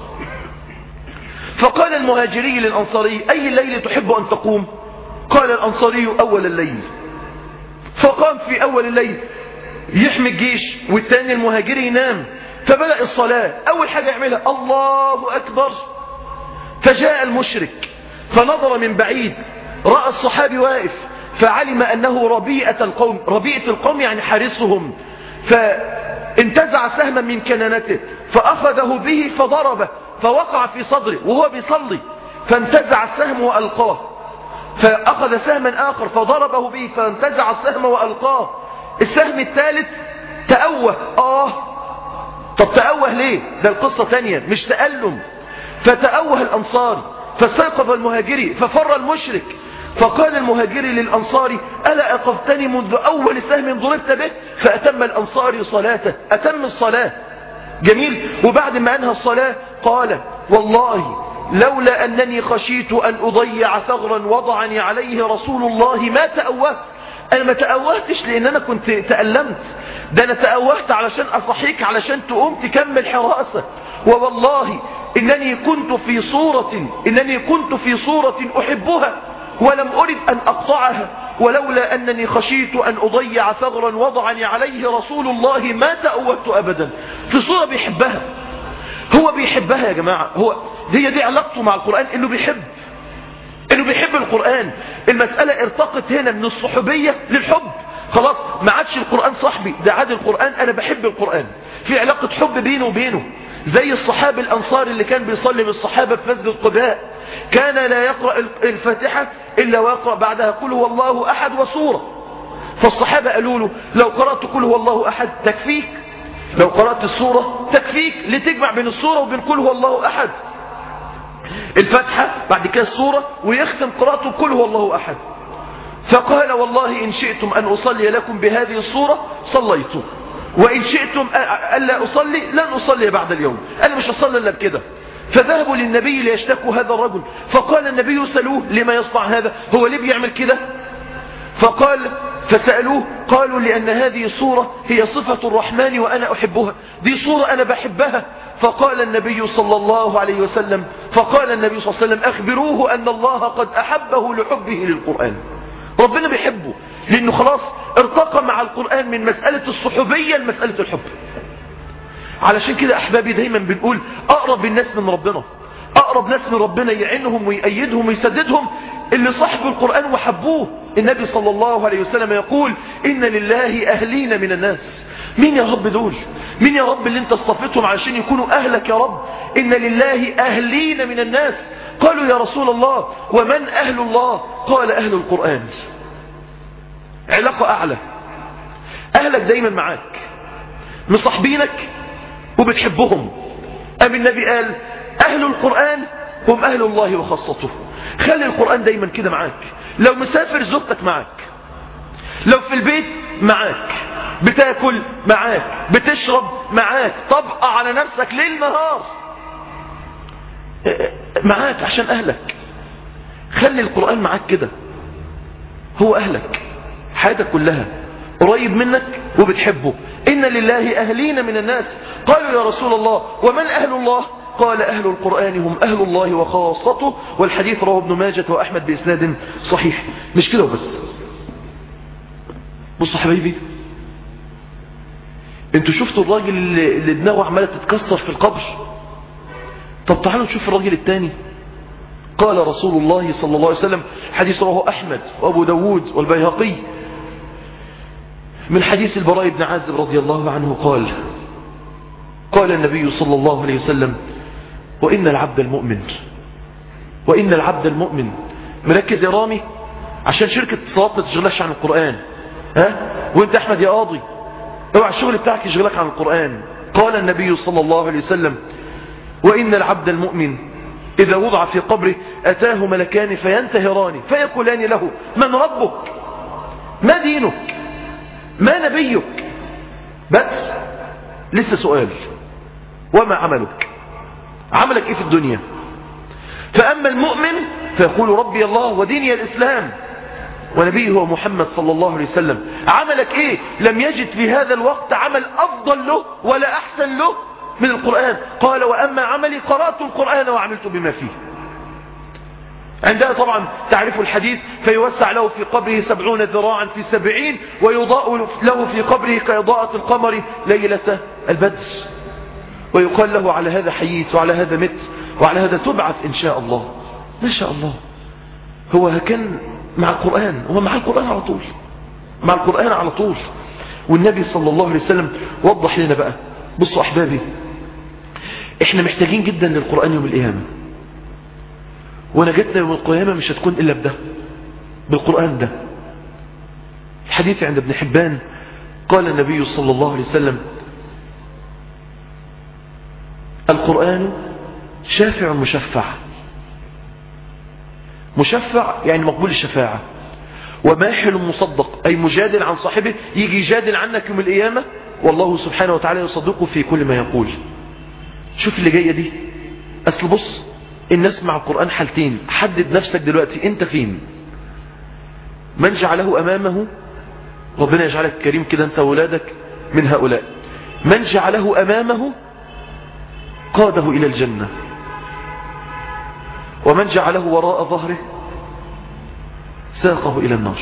فقال المهاجري للأنصاري أي الليل تحب أن تقوم قال الأنصاري أول الليل فقام في أول الليل يحمي الجيش والتاني المهاجري ينام فبدأ الصلاة أول حاجة يعملها الله أكبر فجاء المشرك فنظر من بعيد رأى الصحابي واقف فعلم أنه ربيئة القوم ربيئة القوم يعني حارسهم فانتزع سهما من كنانته فأخذه به فضربه فوقع في صدره وهو بيصلي فانتزع السهم وألقاه فأخذ سهما آخر فضربه به فانتزع السهم وألقاه السهم الثالث تأوه آه طب تأوه ليه ده القصة تانية مش تألم فتأوه الأنصاري فاستيقظ المهاجري ففر المشرك فقال المهاجري للأنصاري ألا أقفتني منذ أول سهم ضربت به فأتم الأنصاري صلاته أتم الصلاة جميل وبعد ما أنهى الصلاة قال والله لولا أنني خشيت أن أضيع ثغرا وضعني عليه رسول الله ما تأوهت أنا ما تأوهتش لأن أنا كنت تألمت ده أنا تأوهت علشان أصحيك علشان تقوم تكمل حراسة ووالله إنني كنت في صورة إنني كنت في صورة أحبها ولم أرد أن أقطعها ولولا أنني خشيت أن أضيع ثغرا وضعني عليه رسول الله ما تأوهت أبدا في صورة بيحبها هو بيحبها يا جماعة هو هي دي علاقته مع القرآن إنه بيحب إنه بيحب القرآن المسألة ارتقت هنا من الصحوبية للحب خلاص ما عادش القرآن صاحبي ده عاد القرآن أنا بحب القرآن في علاقة حب بينه وبينه زي الصحابي الأنصار اللي كان بيصلي بالصحابة في مسجد قباء كان لا يقرأ الفاتحة إلا ويقرأ بعدها قل هو الله أحد وصورة فالصحابة قالوا له لو قرأت قل هو الله أحد تكفيك لو قرأت السورة تكفيك لتجمع بين السورة وبين قل هو الله أحد الفاتحة بعد كده السورة ويختم قراءته قل هو الله أحد فقال والله إن شئتم أن أصلي لكم بهذه الصورة صليت وإن شئتم ألا أصلي لن أصلي بعد اليوم أنا مش أصلي إلا بكده فذهبوا للنبي ليشتكوا هذا الرجل فقال النبي سألوه لما يصنع هذا هو ليه بيعمل كده فقال فسألوه قالوا لأن هذه صورة هي صفة الرحمن وأنا أحبها دي صورة أنا بحبها فقال النبي صلى الله عليه وسلم فقال النبي صلى الله عليه وسلم أخبروه أن الله قد أحبه لحبه للقرآن ربنا بيحبه لأنه خلاص ارتقى مع القرآن من مسألة الصحوبية لمسألة الحب علشان كده أحبابي دايما بنقول أقرب الناس من ربنا أقرب ناس من ربنا يعينهم ويأيدهم ويسددهم اللي صاحبوا القرآن وحبوه النبي صلى الله عليه وسلم يقول إن لله أهلين من الناس مين يا رب دول مين يا رب اللي انت اصطفتهم علشان يكونوا أهلك يا رب إن لله أهلين من الناس قالوا يا رسول الله ومن أهل الله قال أهل القرآن علاقة أعلى أهلك دايما معاك مصاحبينك وبتحبهم أم النبي قال أهل القرآن هم أهل الله وخاصته خلي القرآن دايما كده معاك لو مسافر زوجتك معاك لو في البيت معاك بتاكل معاك بتشرب معاك طبقة على نفسك ليل نهار معاك عشان أهلك خلي القرآن معاك كده هو أهلك حياتك كلها قريب منك وبتحبه إن لله أهلين من الناس قالوا يا رسول الله ومن أهل الله قال أهل القرآن هم أهل الله وخاصته والحديث رواه ابن ماجة وأحمد بإسناد صحيح مش كده وبس بصوا حبايبي انتوا شفتوا الراجل اللي اللي دماغه عماله تتكسر في القبر طب تعالوا نشوف الراجل الثاني قال رسول الله صلى الله عليه وسلم حديث رواه أحمد وأبو داود والبيهقي من حديث البراء بن عازب رضي الله عنه قال قال النبي صلى الله عليه وسلم وإن العبد المؤمن وإن العبد المؤمن مركز يا رامي عشان شركة اتصالات ما تشغلش عن القرآن ها وانت احمد يا قاضي اوعى الشغل بتاعك يشغلك عن القرآن قال النبي صلى الله عليه وسلم وإن العبد المؤمن إذا وضع في قبره أتاه ملكان فينتهران فيقولان له من ربك ما دينك ما نبيك بس لسه سؤال وما عملك عملك ايه في الدنيا فأما المؤمن فيقول ربي الله وديني الإسلام ونبيه هو محمد صلى الله عليه وسلم عملك ايه لم يجد في هذا الوقت عمل أفضل له ولا أحسن له من القرآن قال وأما عملي قرأت القرآن وعملت بما فيه عندها طبعا تعرف الحديث فيوسع له في قبره سبعون ذراعا في سبعين ويضاء له في قبره كإضاءة القمر ليلة البدر ويقال له على هذا حييت وعلى هذا مت وعلى هذا تبعث إن شاء الله ما شاء الله هو كان مع القرآن هو مع القرآن على طول مع القرآن على طول والنبي صلى الله عليه وسلم وضح لنا بقى بصوا أحبابي احنا محتاجين جدا للقرآن يوم القيامة ونجتنا يوم القيامة مش هتكون إلا بده بالقرآن ده الحديث عند ابن حبان قال النبي صلى الله عليه وسلم القرآن شافع مشفع مشفع يعني مقبول الشفاعة وماحل مصدق أي مجادل عن صاحبه يجي يجادل عنك يوم القيامة والله سبحانه وتعالى يصدقه في كل ما يقول شوف اللي جاية دي أصل بص الناس مع القرآن حالتين حدد نفسك دلوقتي انت فين من جعله أمامه ربنا يجعلك كريم كده انت وولادك من هؤلاء من جعله أمامه قاده إلى الجنة ومن جعله وراء ظهره ساقه إلى النار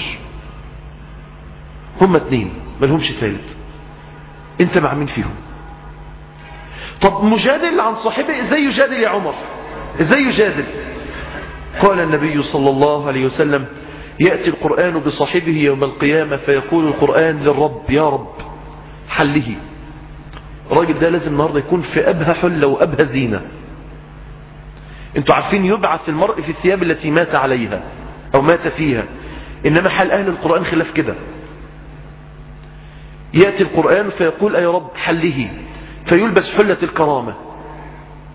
هم اتنين ملهمش ثالث انت مع مين فيهم طب مجادل عن صاحبه ازاي يجادل يا عمر ازاي يجادل قال النبي صلى الله عليه وسلم يأتي القرآن بصاحبه يوم القيامة فيقول القرآن للرب يا رب حله الراجل ده لازم النهارده يكون في أبهى حلة وأبهى زينة انتوا عارفين يبعث المرء في الثياب التي مات عليها أو مات فيها إنما حال أهل القرآن خلاف كده يأتي القرآن فيقول أي رب حله فيلبس حلة الكرامة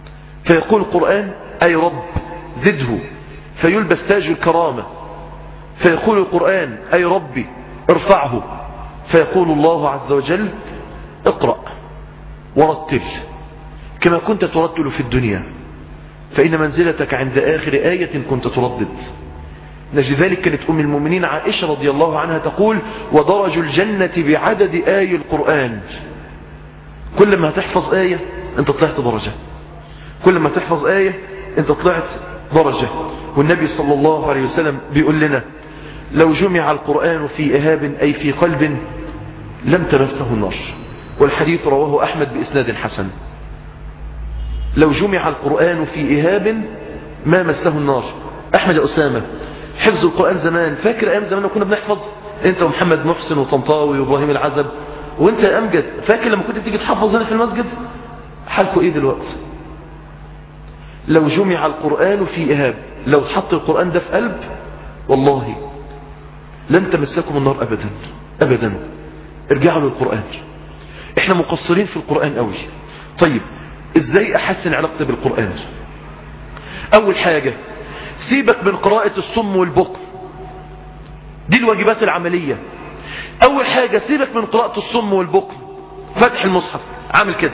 فيقول القرآن أي رب زده فيلبس تاج الكرامة فيقول القرآن أي ربي ارفعه فيقول الله عز وجل اقرأ ورتل كما كنت ترتل في الدنيا فإن منزلتك عند آخر آية كنت تردد نجد ذلك كانت أم المؤمنين عائشة رضي الله عنها تقول ودرج الجنة بعدد آي القرآن كل ما تحفظ آية أنت طلعت درجة كل ما تحفظ آية أنت طلعت درجة والنبي صلى الله عليه وسلم بيقول لنا لو جمع القرآن في إهاب أي في قلب لم تمسه النار والحديث رواه أحمد بإسناد حسن لو جمع القرآن في إهاب ما مسه النار أحمد أسامة حفظ القرآن زمان فاكر أيام زمان كنا بنحفظ أنت ومحمد محسن وطنطاوي وإبراهيم العزب وأنت يا أمجد فاكر لما كنت بتيجي تحفظ هنا في المسجد حالكم إيه دلوقتي لو جمع القرآن في إهاب لو تحط القرآن ده في قلب والله لن تمسكم النار أبدا أبدا ارجعوا للقرآن احنا مقصرين في القرآن قوي طيب ازاي احسن علاقتي بالقرآن اول حاجة سيبك من قراءة الصم والبكم دي الواجبات العملية اول حاجة سيبك من قراءة الصم والبكم فتح المصحف عامل كده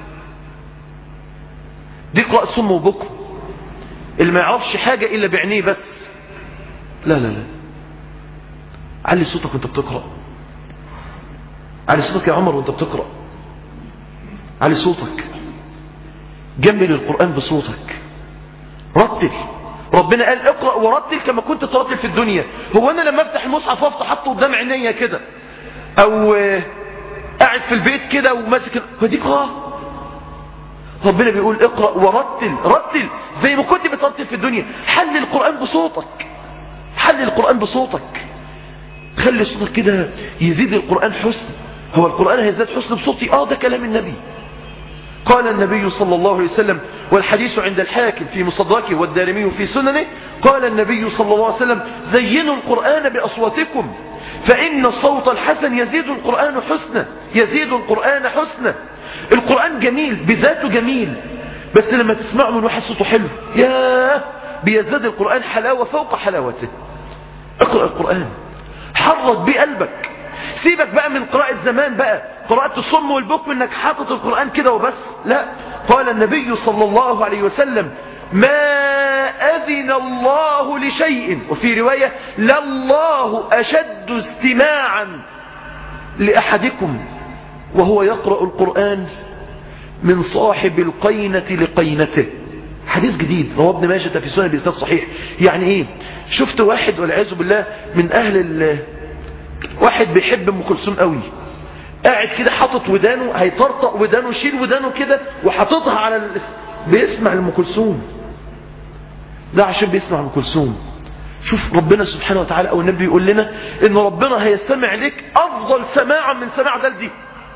دي قراءة صم وبكم اللي ما يعرفش حاجة الا بعينيه بس لا لا لا علي صوتك وانت بتقرأ علي صوتك يا عمر وانت بتقرأ علي صوتك جمل القرآن بصوتك رتل ربنا قال اقرأ ورتل كما كنت ترتل في الدنيا هو انا لما افتح المصحف وافتح حطه قدام عينيا كده او قاعد في البيت كده وماسك هو دي قراءة ربنا بيقول اقرأ ورتل رتل زي ما كنت بترتل في الدنيا حل القرآن بصوتك حل القرآن بصوتك خلي صوتك كده يزيد القرآن حسن هو القرآن هيزداد حسن بصوتي اه ده كلام النبي قال النبي صلى الله عليه وسلم والحديث عند الحاكم في مصدركه والدارمي في سننه قال النبي صلى الله عليه وسلم زينوا القرآن بأصواتكم فإن الصوت الحسن يزيد القرآن حسنا يزيد القرآن حسنا القرآن جميل بذاته جميل بس لما تسمعه من واحد صوته حلو ياه بيزداد القرآن حلاوة فوق حلاوته اقرأ القرآن حرك بيه قلبك سيبك بقى من قراءة زمان بقى قراءة الصم والبكم انك حاطط القرآن كده وبس لا قال النبي صلى الله عليه وسلم ما أذن الله لشيء وفي رواية لله أشد استماعا لأحدكم وهو يقرأ القرآن من صاحب القينة لقينته حديث جديد رواه ابن ماجه في سنن بإسناد صحيح يعني ايه شفت واحد والعياذ بالله من اهل ال واحد بيحب ام كلثوم قوي قاعد كده حاطط ودانه هيطرطق ودانه يشيل ودانه كده وحاططها على ال... بيسمع ام كلثوم ده عشان بيسمع ام كلثوم شوف ربنا سبحانه وتعالى او النبي يقول لنا ان ربنا هيستمع لك افضل سماعا من سماع ده دي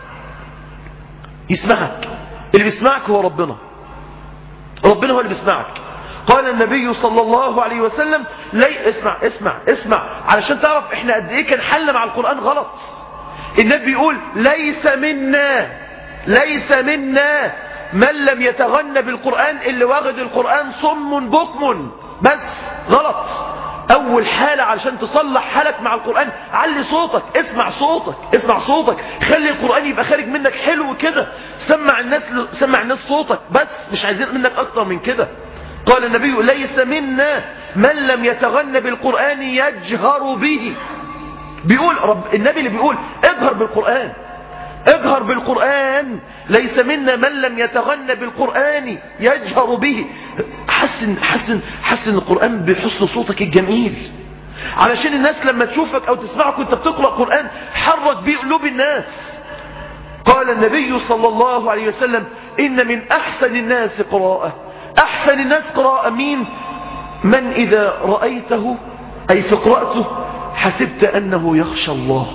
يسمعك اللي بيسمعك هو ربنا ربنا هو اللي بيسمعك قال النبي صلى الله عليه وسلم لي اسمع اسمع اسمع علشان تعرف احنا قد ايه كان حل مع القرآن غلط النبي يقول ليس منا ليس منا من لم يتغنى بالقرآن اللي واخد القرآن صم بكم بس غلط اول حالة علشان تصلح حالك مع القرآن علي صوتك اسمع صوتك اسمع صوتك خلي القرآن يبقى خارج منك حلو كده سمع الناس سمع الناس صوتك بس مش عايزين منك اكتر من كده قال النبي ليس منا من لم يتغنى بالقرآن يجهر به بيقول رب النبي اللي بيقول اجهر بالقرآن اجهر بالقرآن ليس منا من لم يتغنى بالقرآن يجهر به حسن حسن حسن القرآن بحسن صوتك الجميل علشان الناس لما تشوفك او تسمعك وانت بتقرأ قرآن حرك بيه قلوب الناس قال النبي صلى الله عليه وسلم إن من أحسن الناس قراءة أحسن الناس قراءة مين من إذا رأيته أي في قراءته حسبت أنه يخشى الله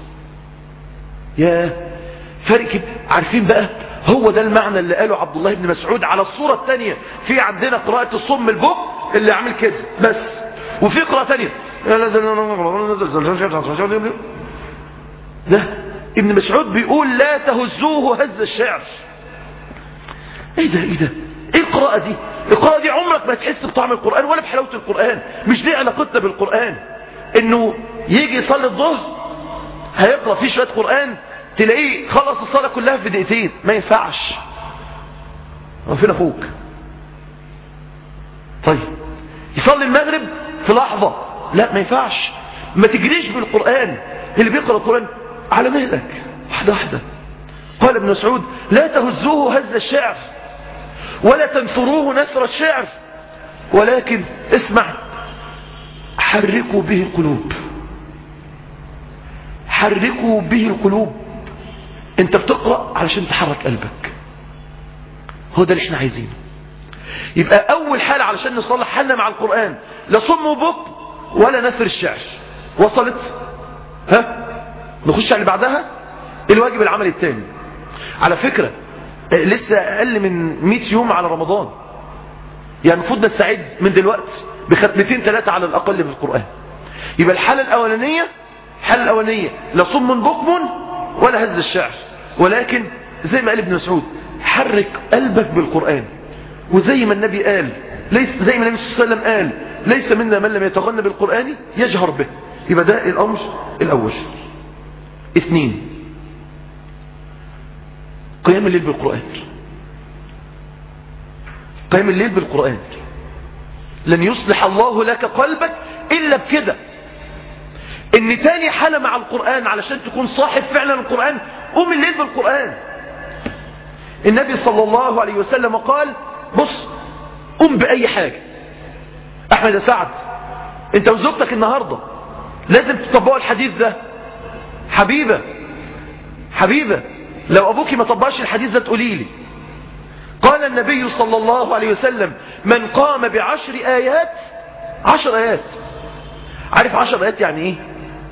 يا فرق عارفين بقى هو ده المعنى اللي قاله عبد الله بن مسعود على الصورة الثانية في عندنا قراءة الصم البك اللي عامل كده بس وفي قراءة ثانية ده ابن مسعود بيقول لا تهزوه هز الشعر ايه ده ايه ده ايه القراءة دي القراءة دي عمرك ما تحس بطعم القرآن ولا بحلاوة القرآن مش دي علاقتنا بالقرآن انه يجي يصلي الظهر هيقرأ فيه شوية قرآن تلاقيه خلص الصلاة كلها في دقيقتين ما ينفعش هو فين اخوك طيب يصلي المغرب في لحظة لا ما ينفعش ما تجريش بالقرآن اللي بيقرأ القرآن على مهلك واحدة واحدة قال ابن مسعود لا تهزوه هز الشعر ولا تنثروه نثر الشعر ولكن اسمع حركوا به القلوب حركوا به القلوب انت بتقرأ علشان تحرك قلبك هو ده اللي احنا عايزينه يبقى اول حالة علشان نصلح حالنا مع القرآن لا صم وبق ولا نثر الشعر وصلت ها نخش على اللي بعدها الواجب العملي الثاني على فكرة لسه اقل من 100 يوم على رمضان يعني المفروض نستعد من دلوقتي بختمتين ثلاثة على الاقل في القرآن يبقى الحالة الاولانية الحالة الاولانية لا صم بكم ولا هز الشعر ولكن زي ما قال ابن مسعود حرك قلبك بالقرآن وزي ما النبي قال ليس زي ما النبي صلى الله عليه وسلم قال ليس منا من لم يتغنى بالقرآن يجهر به يبقى ده الأمر الأول اثنين قيام الليل بالقرآن قيام الليل بالقرآن لن يصلح الله لك قلبك إلا بكده ان تاني حالة مع القرآن علشان تكون صاحب فعلا القرآن قوم الليل بالقرآن النبي صلى الله عليه وسلم قال بص قم بأي حاجة أحمد يا سعد أنت وزوجتك النهاردة لازم تطبقوا الحديث ده حبيبة حبيبة لو أبوك ما طبقش الحديث ده تقولي لي قال النبي صلى الله عليه وسلم من قام بعشر آيات عشر آيات عارف عشر آيات يعني إيه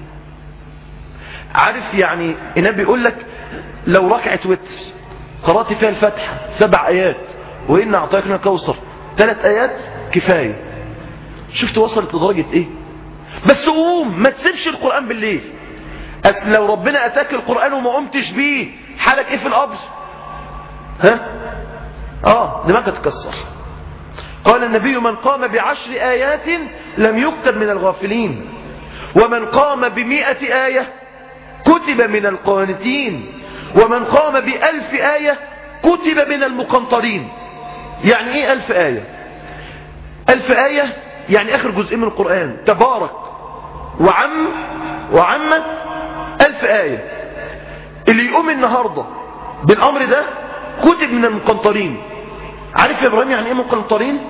عارف يعني النبي يقول لك لو ركعت وتر قرأت فيها الفتحة سبع آيات وإن أعطيكنا الكوثر ثلاث آيات كفاية شفت وصلت لدرجة إيه بس قوم ما تسيبش القرآن بالليل أصل لو ربنا أتاك القرآن وما قمتش بيه حالك إيه في القبر ها آه دماغك تكسر قال النبي من قام بعشر آيات لم يكتب من الغافلين ومن قام بمئة آية كتب من القانتين ومن قام بألف آية كتب من المقنطرين يعني ايه ألف آية ألف آية يعني آخر جزء من القرآن تبارك وعم وعمت ألف آية اللي يقوم النهاردة بالأمر ده كتب من المقنطرين عارف يا إبراهيم يعني ايه مقنطرين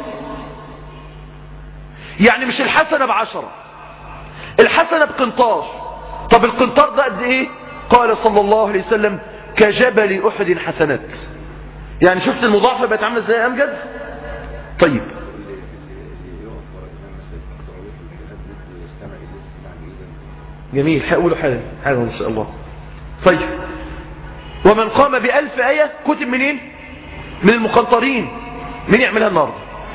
يعني مش الحسنة بعشرة الحسنة بقنطار طب القنطار ده قد ايه قال صلى الله عليه وسلم كجبل أحد حسنات يعني شفت المضاعفة بقت عاملة ازاي يا أمجد طيب جميل هقوله حالا حالا إن شاء الله طيب ومن قام بألف آية كتب منين من المقنطرين مين يعملها النهاردة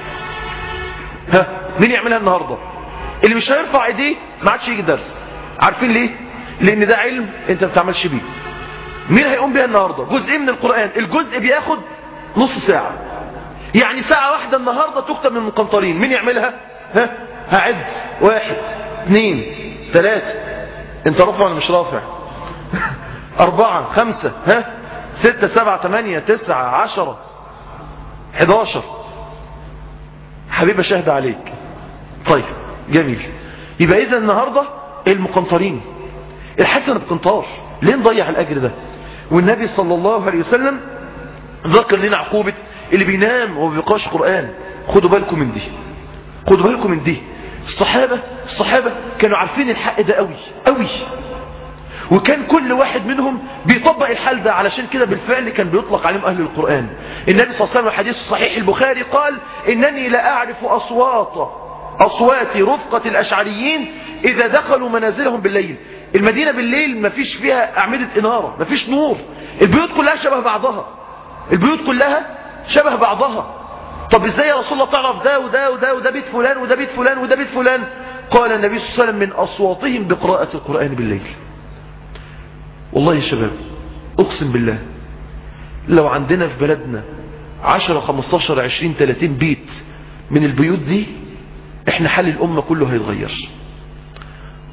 ها مين يعملها النهاردة اللي مش هيرفع ايديه ما عادش يجي درس عارفين ليه لان ده علم انت ما بتعملش بيه مين هيقوم بيها النهاردة جزء من القرآن الجزء بياخد نص ساعة يعني ساعة واحدة النهاردة تكتب من المقنطرين مين يعملها ها هعد واحد اثنين ثلاثة انت رافع ولا مش رافع اربعة خمسة ها ستة سبعة ثمانية تسعة عشرة حداشر حبيبة شهد عليك طيب جميل يبقى اذا النهاردة المقنطرين الحسنة بقنطار ليه نضيع الاجر ده والنبي صلى الله عليه وسلم ذكر لنا عقوبة اللي بينام وما بيقراش قرآن خدوا بالكم من دي خدوا بالكم من دي الصحابة الصحابة كانوا عارفين الحق ده قوي قوي وكان كل واحد منهم بيطبق الحال ده علشان كده بالفعل كان بيطلق عليهم أهل القرآن النبي صلى الله عليه وسلم الحديث الصحيح البخاري قال إنني لا أعرف أصوات أصوات رفقة الأشعريين إذا دخلوا منازلهم بالليل المدينة بالليل ما فيش فيها أعمدة إنارة ما فيش نور البيوت كلها شبه بعضها البيوت كلها شبه بعضها طب ازاي يا رسول الله تعرف ده وده وده وده بيت فلان وده بيت فلان وده بيت فلان قال النبي صلى الله عليه وسلم من أصواتهم بقراءة القرآن بالليل والله يا شباب أقسم بالله لو عندنا في بلدنا 10 15 20 30 بيت من البيوت دي احنا حال الأمة كله هيتغير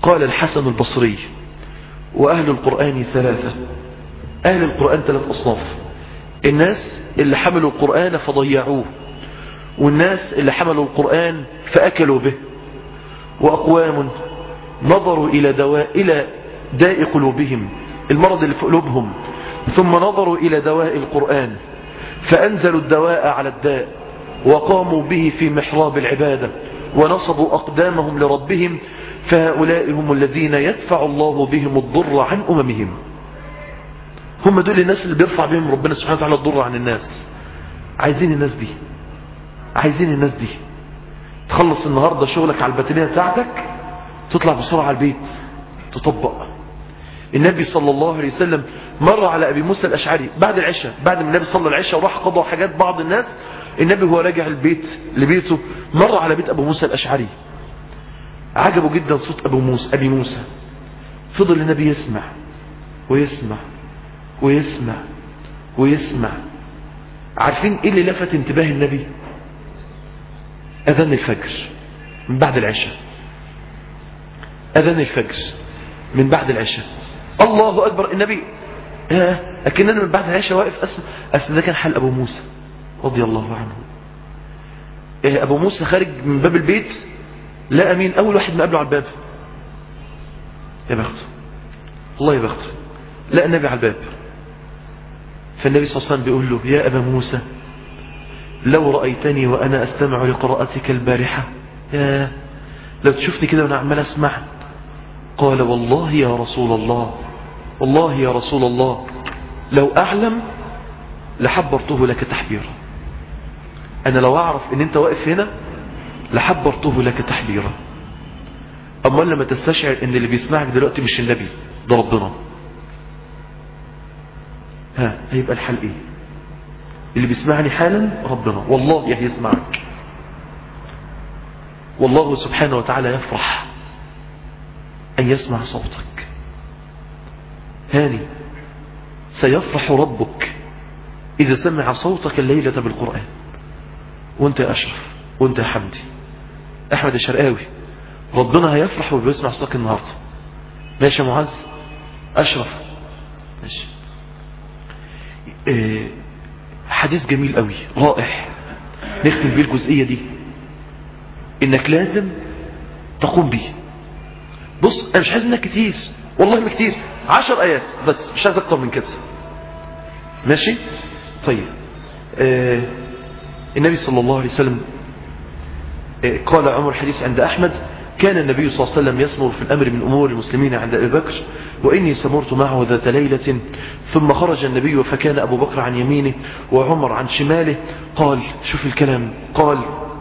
قال الحسن البصري وأهل القرآن ثلاثة أهل القرآن ثلاث أصناف الناس اللي حملوا القرآن فضيعوه والناس اللي حملوا القرآن فأكلوا به وأقوام نظروا إلى دواء إلى داء قلوبهم المرض اللي في قلوبهم ثم نظروا إلى دواء القرآن فأنزلوا الدواء على الداء وقاموا به في محراب العبادة ونصبوا أقدامهم لربهم فهؤلاء هم الذين يدفع الله بهم الضر عن أممهم هم دول الناس اللي بيرفع بهم ربنا سبحانه وتعالى الضر عن الناس عايزين الناس دي عايزين الناس دي تخلص النهاردة شغلك على الباترية بتاعتك تطلع بسرعة على البيت تطبق النبي صلى الله عليه وسلم مر على أبي موسى الأشعري بعد العشاء بعد ما النبي صلى العشاء وراح قضى حاجات بعض الناس النبي هو راجع البيت لبيته مر على بيت أبو موسى الأشعري عجبه جدا صوت أبو موسى أبي موسى فضل النبي يسمع ويسمع ويسمع ويسمع عارفين ايه اللي لفت انتباه النبي اذان الفجر من بعد العشاء اذان الفجر من بعد العشاء الله اكبر النبي آه اكننا من بعد العشاء واقف اصل اصل ده كان حال ابو موسى رضي الله عنه آه ابو موسى خارج من باب البيت لقى مين اول واحد مقابله على الباب يا بخته الله يا بخته لقى النبي على الباب فالنبي صلى الله عليه وسلم بيقول له يا أبا موسى لو رأيتني وأنا أستمع لقراءتك البارحة يا لو تشوفني كده وأنا عمال أسمع قال والله يا رسول الله والله يا رسول الله لو أعلم لحبرته لك تحبيرا أنا لو أعرف أن أنت واقف هنا لحبرته لك تحبيرا أما لما تستشعر أن اللي بيسمعك دلوقتي مش النبي ده ربنا ها هيبقى الحال ايه اللي بيسمعني حالا ربنا والله هيسمعك والله سبحانه وتعالى يفرح أن يسمع صوتك هاني سيفرح ربك إذا سمع صوتك الليلة بالقرآن وانت يا أشرف وانت يا حمدي أحمد الشرقاوي ربنا هيفرح وبيسمع صوتك النهاردة ماشي يا معاذ أشرف ماشي حديث جميل قوي رائع نختم بيه الجزئية دي انك لازم تقوم بيه بص انا مش عايز منك كتير والله ما كتير عشر ايات بس مش عايز اكتر من كده ماشي طيب آه النبي صلى الله عليه وسلم آه قال عمر حديث عند احمد كان النبي صلى الله عليه وسلم يسمر في الأمر من أمور المسلمين عند أبي بكر وإني سمرت معه ذات ليلة ثم خرج النبي فكان أبو بكر عن يمينه وعمر عن شماله قال شوف الكلام قال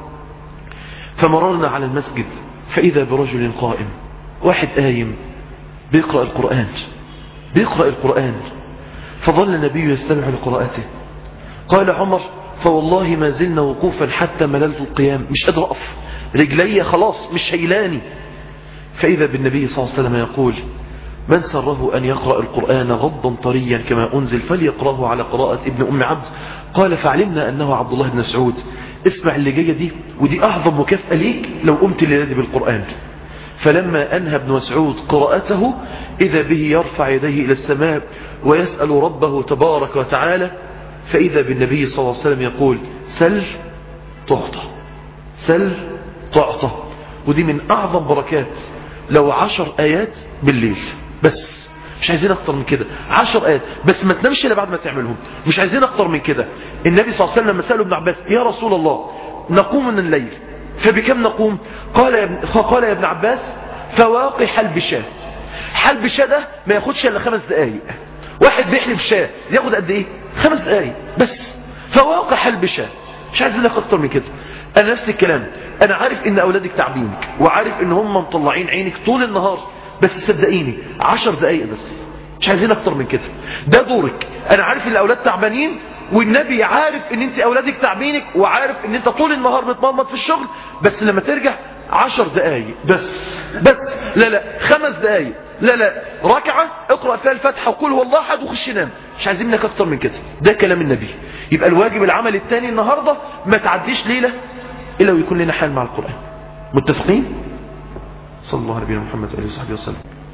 فمررنا على المسجد فإذا برجل قائم واحد قايم بيقرأ القرآن بيقرأ القرآن فظل النبي يستمع لقراءته قال عمر فوالله ما زلنا وقوفا حتى مللت القيام مش قادر أقف رجلي خلاص مش هيلاني فإذا بالنبي صلى الله عليه وسلم يقول من سره أن يقرأ القرآن غضا طريا كما أنزل فليقرأه على قراءة ابن أم عبد قال فعلمنا أنه عبد الله بن مسعود اسمع اللي جاية دي ودي أعظم مكافأة ليك لو قمت الليلة بالقرآن فلما أنهى ابن مسعود قراءته إذا به يرفع يديه إلى السماء ويسأل ربه تبارك وتعالى فإذا بالنبي صلى الله عليه وسلم يقول سل تعطى سل تعطى ودي من أعظم بركات لو عشر آيات بالليل بس مش عايزين أكتر من كده عشر آيات بس ما تنامش إلا بعد ما تعملهم مش عايزين أكتر من كده النبي صلى الله عليه وسلم لما سأله ابن عباس يا رسول الله نقوم من الليل فبكم نقوم قال يا ابن, قال يا ابن عباس فواقي حلب شاه حلب شاه ده ما ياخدش إلا خمس دقايق واحد بيحلب شاه ياخد قد ايه خمس دقايق بس فواقع حلب شاه مش عايز لك اكتر من كده انا نفس الكلام انا عارف ان اولادك تعبينك وعارف ان هم مطلعين عينك طول النهار بس صدقيني عشر دقايق بس مش عايزين اكتر من كده ده دورك انا عارف ان الاولاد تعبانين والنبي عارف ان انت اولادك تعبينك وعارف ان انت طول النهار بتمرمط في الشغل بس لما ترجع عشر دقايق بس بس لا لا خمس دقايق لا لا ركعة اقرأ فيها الفاتحة وقول هو الله احد وخش نام مش عايزين منك اكتر من كده ده كلام النبي يبقى الواجب العمل الثاني النهاردة ما تعديش ليلة الا ويكون لنا حال مع القرآن متفقين صلى الله على نبينا محمد وآله وصحبه وسلم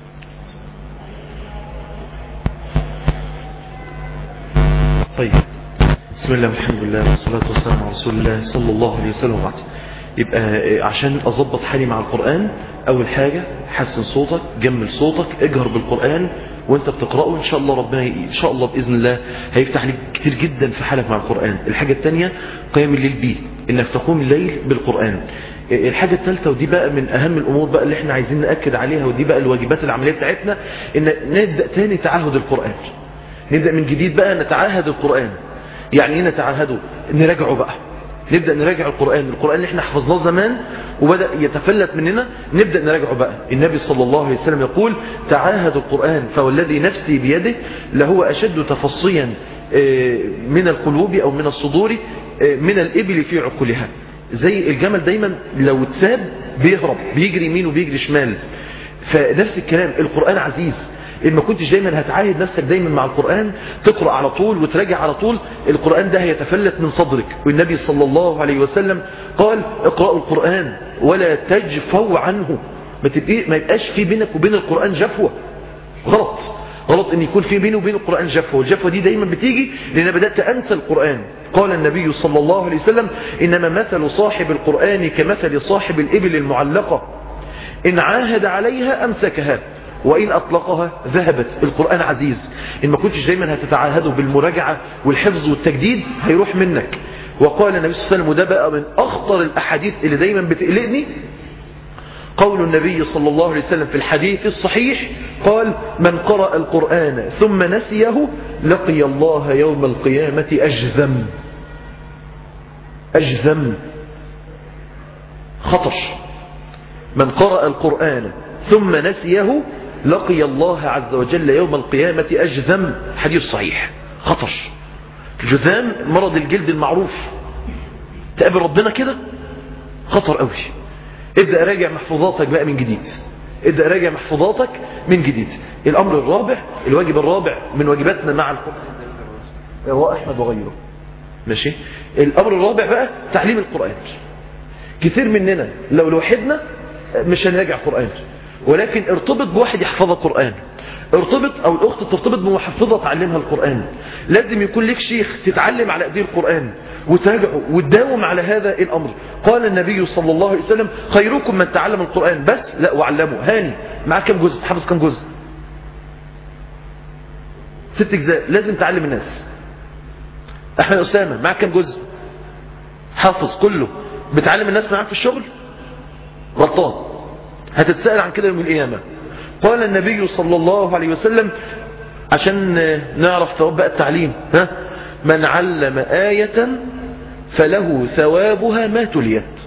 طيب بسم الله والحمد لله والصلاة والسلام على رسول الله صلى الله عليه وسلم وبعد يبقى عشان أظبط حالي مع القرآن أول حاجة حسن صوتك جمل صوتك اجهر بالقرآن وانت بتقرأه إن شاء الله ربنا إن شاء الله بإذن الله هيفتح لك كتير جدا في حالك مع القرآن الحاجة الثانية قيام الليل بيه إنك تقوم الليل بالقرآن الحاجة الثالثة ودي بقى من أهم الأمور بقى اللي احنا عايزين نأكد عليها ودي بقى الواجبات العملية بتاعتنا إن نبدأ تاني تعهد القرآن نبدأ من جديد بقى نتعاهد القرآن يعني ايه نتعاهده نراجعه بقى نبدأ نراجع القرآن القرآن اللي احنا حفظناه زمان وبدأ يتفلت مننا نبدأ نراجعه بقى النبي صلى الله عليه وسلم يقول تعاهد القرآن فوالذي نفسي بيده لهو أشد تفصيا من القلوب أو من الصدور من الإبل في عقلها زي الجمل دايما لو اتساب بيهرب بيجري يمين وبيجري شمال فنفس الكلام القرآن عزيز إن ما كنتش دايما هتعاهد نفسك دايما مع القرآن تقرأ على طول وتراجع على طول القرآن ده هيتفلت من صدرك والنبي صلى الله عليه وسلم قال اقرأوا القرآن ولا تجفوا عنه ما, تبقى ما يبقاش في بينك وبين القرآن جفوة غلط غلط ان يكون في بيني وبين القرآن جفوة والجفوة دي دايما بتيجي لان بدأت انسى القرآن قال النبي صلى الله عليه وسلم انما مثل صاحب القرآن كمثل صاحب الابل المعلقة ان عاهد عليها امسكها وإن أطلقها ذهبت القرآن عزيز إن ما كنتش دايما هتتعاهده بالمراجعة والحفظ والتجديد هيروح منك وقال النبي صلى الله عليه وسلم وده بقى من أخطر الأحاديث اللي دايما بتقلقني قول النبي صلى الله عليه وسلم في الحديث الصحيح قال من قرأ القرآن ثم نسيه لقي الله يوم القيامة أجذم أجذم خطر من قرأ القرآن ثم نسيه لقي الله عز وجل يوم القيامة أجذم حديث صحيح خطر الجذام مرض الجلد المعروف تقابل ربنا كده خطر قوي ابدأ راجع محفوظاتك بقى من جديد ابدأ راجع محفوظاتك من جديد الأمر الرابع الواجب الرابع من واجباتنا مع القرآن هو أحمد وغيره ماشي الأمر الرابع بقى تعليم القرآن كثير مننا لو لوحدنا مش هنراجع قرآن ولكن ارتبط بواحد يحفظ القرآن ارتبط او الاخت ترتبط بمحفظة تعلمها القرآن لازم يكون لك شيخ تتعلم على ايديه القرآن وتراجعه وتداوم على هذا الامر قال النبي صلى الله عليه وسلم خيركم من تعلم القرآن بس لا وعلمه هاني معاه كم جزء حافظ كم جزء ست اجزاء لازم تعلم الناس احمد اسامه معاه كم جزء حافظ كله بتعلم الناس معاك في الشغل غلطان هتتسأل عن كده يوم القيامة قال النبي صلى الله عليه وسلم عشان نعرف بقى التعليم ها من علم آية فله ثوابها ما تليت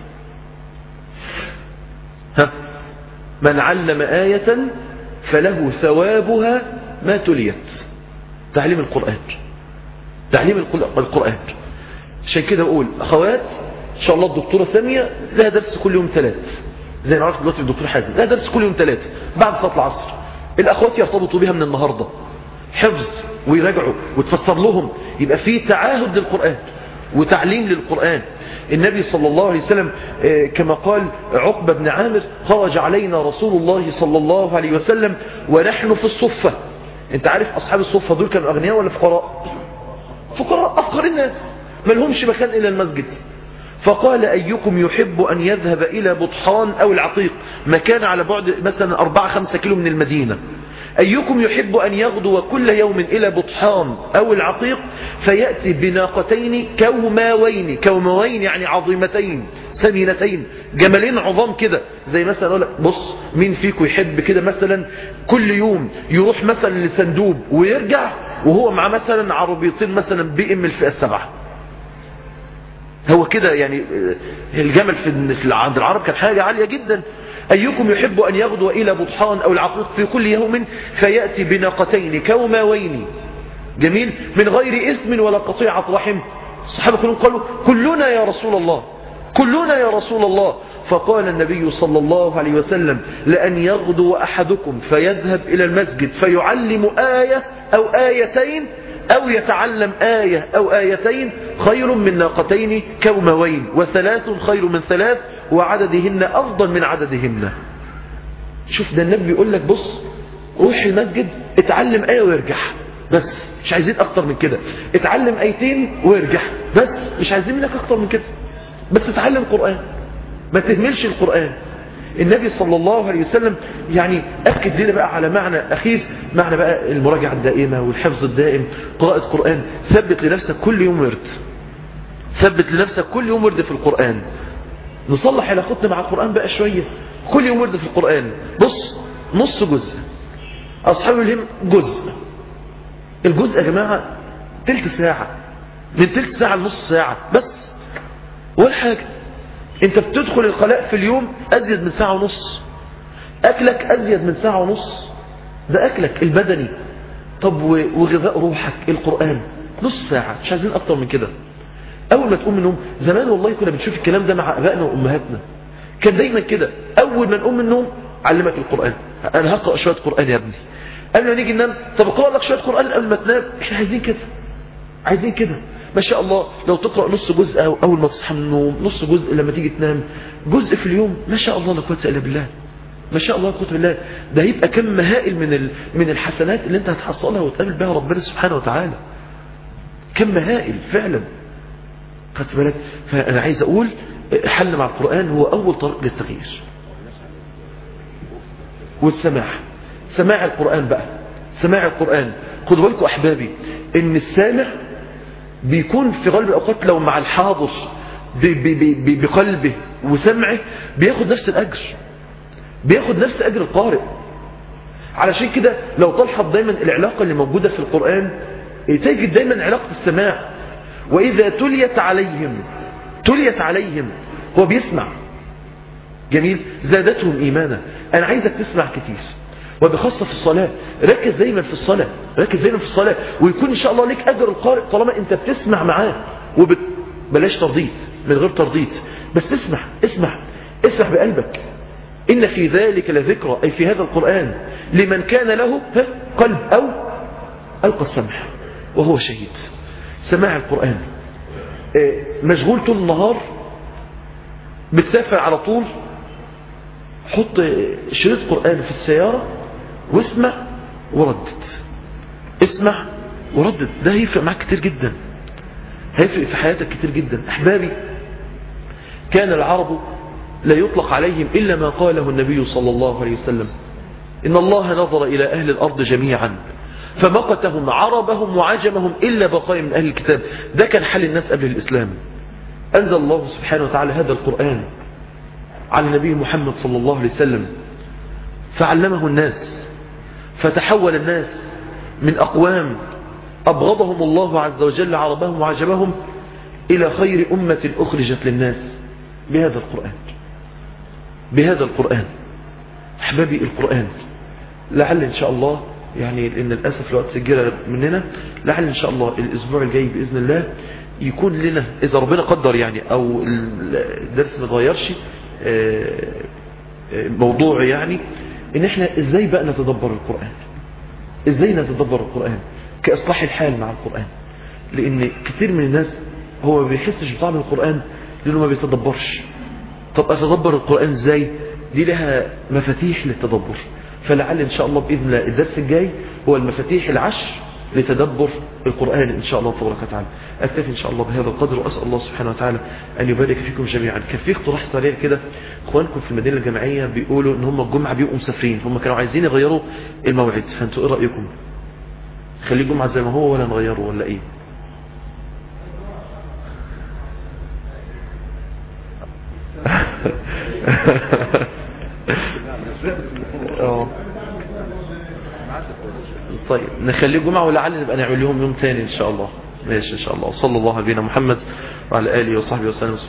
ها من علم آية فله ثوابها ما تليت تعليم القرآن تعليم القرآن عشان كده بقول أخوات إن شاء الله الدكتورة سامية لها درس كل يوم ثلاث زي ما عرفت دلوقتي الدكتور حازم لها درس كل يوم ثلاث بعد صلاة العصر الأخوات يرتبطوا بها من النهاردة حفظ ويراجعوا وتفسر لهم يبقى في تعاهد للقرآن وتعليم للقرآن النبي صلى الله عليه وسلم كما قال عقبة بن عامر خرج علينا رسول الله صلى الله عليه وسلم ونحن في الصفة انت عارف أصحاب الصفة دول كانوا أغنياء ولا فقراء فقراء أفقر الناس ما لهمش مكان إلى المسجد فقال أيكم يحب أن يذهب إلى بطحان أو العقيق مكان على بعد مثلا 4-5 كيلو من المدينة أيكم يحب أن يغدو كل يوم إلى بطحان أو العقيق فيأتي بناقتين كوماوين كوماوين يعني عظيمتين سمينتين جملين عظام كده زي مثلا أقول لك بص مين فيكم يحب كده مثلا كل يوم يروح مثلا لسندوب ويرجع وهو مع مثلا عربيتين مثلا بي ام الفئة السبعة هو كده يعني الجمل في عند العرب كان حاجة عالية جدا أيكم يحب أن يغدو إلى بطحان أو العقيق في كل يوم فيأتي بناقتين كوماوين جميل من غير إثم ولا قطيعة رحم الصحابة كلهم قالوا كلنا يا رسول الله كلنا يا رسول الله فقال النبي صلى الله عليه وسلم لأن يغدو أحدكم فيذهب إلى المسجد فيعلم آية أو آيتين أو يتعلم آية أو آيتين خير من ناقتين كوموين وثلاث خير من ثلاث وعددهن أفضل من عددهن شوف ده النبي بيقول لك بص روح المسجد اتعلم آية وارجع بس مش عايزين أكتر من كده اتعلم آيتين وارجع بس مش عايزين منك أكتر من كده بس اتعلم قرآن ما تهملش القرآن النبي صلى الله عليه وسلم يعني أكد لنا بقى على معنى أخير معنى بقى المراجعة الدائمة والحفظ الدائم قراءة قرآن ثبت لنفسك كل يوم ورد ثبت لنفسك كل يوم ورد في القرآن نصلح علاقتنا مع القرآن بقى شوية كل يوم ورد في القرآن بص نص جزء أصحاب الهم جزء الجزء يا جماعة تلت ساعة من تلت ساعة لنص ساعة بس ولا حاجة انت بتدخل الخلاء في اليوم أزيد من ساعة ونص أكلك أزيد من ساعة ونص ده أكلك البدني طب وغذاء روحك القرآن نص ساعة مش عايزين أكتر من كده أول ما تقوم من النوم زمان والله كنا بنشوف الكلام ده مع أبائنا وأمهاتنا كان دايما كده أول ما نقوم من النوم علمك القرآن أنا هقرأ شوية قرآن يا ابني قبل ما نيجي ننام طب اقرأ لك شوية قرآن قبل ما تنام احنا عايزين كده عايزين كده ما شاء الله لو تقرأ نص جزء أو أول ما تصحى من النوم نص جزء لما تيجي تنام جزء في اليوم ما شاء الله لا قوة إلا بالله ما شاء الله لا قوة بالله ده هيبقى كم هائل من ال... من الحسنات اللي انت هتحصلها وتقابل بها ربنا سبحانه وتعالى كم هائل فعلا خدت بالك فأنا عايز أقول حل مع القرآن هو أول طريق للتغيير والسماع سماع القرآن بقى سماع القرآن خدوا بالكم أحبابي إن السامع بيكون في غالب الأوقات لو مع الحاضر ب ب ب بقلبه وسمعه بياخد نفس الأجر بياخد نفس أجر القارئ علشان كده لو تلحظ دايما العلاقة اللي موجودة في القرآن تجد دايما علاقة السماع وإذا تليت عليهم تليت عليهم هو بيسمع جميل زادتهم إيمانا أنا عايزك تسمع كتير وبخاصة في الصلاة ركز دايما في الصلاة ركز دايما في الصلاة ويكون إن شاء الله ليك أجر القارئ طالما أنت بتسمع معاه وبت... بلاش ترضيت من غير ترضيت بس اسمع اسمع اسمع بقلبك إن في ذلك لذكرى أي في هذا القرآن لمن كان له قلب أو ألقى السمع وهو شهيد سماع القرآن مشغول طول النهار بتسافر على طول حط شريط قرآن في السيارة واسمع وردد اسمع وردد ده هيفرق معاك كتير جدا هيفرق في حياتك كتير جدا أحبابي كان العرب لا يطلق عليهم إلا ما قاله النبي صلى الله عليه وسلم إن الله نظر إلى أهل الأرض جميعا فمقتهم عربهم وعجمهم إلا بقايا من أهل الكتاب ده كان حال الناس قبل الإسلام أنزل الله سبحانه وتعالى هذا القرآن على النبي محمد صلى الله عليه وسلم فعلمه الناس فتحول الناس من أقوام أبغضهم الله عز وجل عربهم وعجبهم إلى خير أمة أخرجت للناس بهذا القرآن بهذا القرآن أحبابي القرآن لعل إن شاء الله يعني لأن للأسف الوقت سجل مننا لعل إن شاء الله الأسبوع الجاي بإذن الله يكون لنا إذا ربنا قدر يعني أو الدرس ما اتغيرش موضوع يعني إن إحنا إزاي بقى نتدبر القرآن إزاي نتدبر القرآن كإصلاح الحال مع القرآن لأن كثير من الناس هو ما بيحسش بطعم القرآن لأنه ما بيتدبرش طب أتدبر القرآن إزاي دي لها مفاتيح للتدبر فلعل إن شاء الله بإذن الله الدرس الجاي هو المفاتيح العشر لتدبر القرآن إن شاء الله تبارك وتعالى أكتفي إن شاء الله بهذا القدر وأسأل الله سبحانه وتعالى أن يبارك فيكم جميعا كان في اقتراح سريع كده إخوانكم في المدينة الجامعية بيقولوا إن هم الجمعة بيبقوا مسافرين هم كانوا عايزين يغيروا الموعد فأنتوا إيه رأيكم خليه الجمعة زي ما هو ولا نغيره ولا إيه طيب نخليه جمعة ولعل نبقى نعمل لهم يوم تاني إن شاء الله ماشي إن شاء الله صلى الله على نبينا محمد وعلى آله وصحبه وسلم